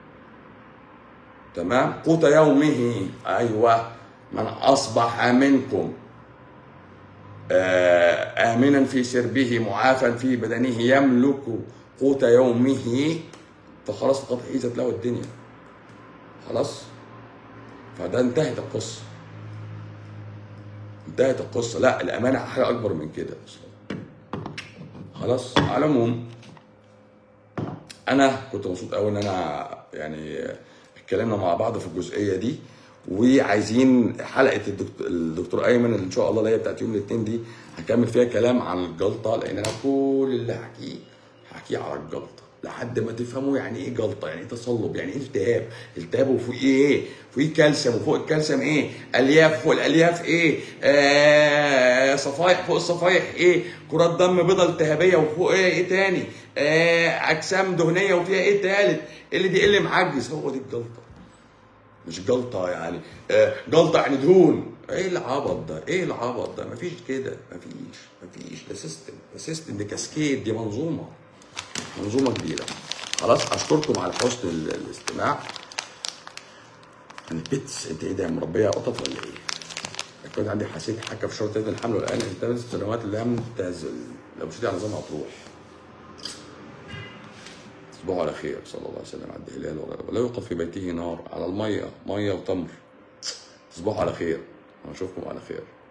تمام قوت يومه ايوه من اصبح منكم آه، امنا في سربه معافا في بدنه يملك قوت يومه فخلاص فقد حيزت له الدنيا خلاص فده انتهت القصه انتهت القصه لا الامانه حاجه اكبر من كده اصلا خلاص على العموم انا كنت مبسوط قوي ان انا يعني اتكلمنا مع بعض في الجزئيه دي وعايزين حلقه الدكتور, الدكتور ايمن اللي ان شاء الله اللي هي بتاعت يوم الاثنين دي هكمل فيها كلام عن الجلطه لان انا كل اللي هحكيه هحكيه على الجلطه لحد ما تفهموا يعني ايه جلطه يعني ايه تصلب يعني ايه التهاب التهاب وفوق ايه فوقيه كالسيوم وفوق الكالسيوم ايه الياف فوق الالياف ايه آه صفايح فوق الصفايح ايه كرات دم بيضاء التهابيه وفوق ايه ايه تاني آه اجسام دهنيه وفيها ايه تالت اللي دي اللي معجز هو دي الجلطه مش جلطه يعني آه جلطه يعني دهون ايه العبط ده ايه العبط ده مفيش كده مفيش مفيش ده سيستم ده سيستم دي كاسكيد دي منظومه منظومه كبيره خلاص اشكركم على حسن ال- الاستماع انا بيتس انت ايه ده مربيه قطط ولا ايه؟ كنت عندي حسيت حكه في شرط يد الحمل والان انتهت السنوات لم تزل لو مشيت على نظام هتروح تصبحوا على خير صلى الله عليه وسلم على الهلال ولا- ولا يوقف في بيته نار على الميه ميه وتمر تصبحوا على خير ونشوفكم على خير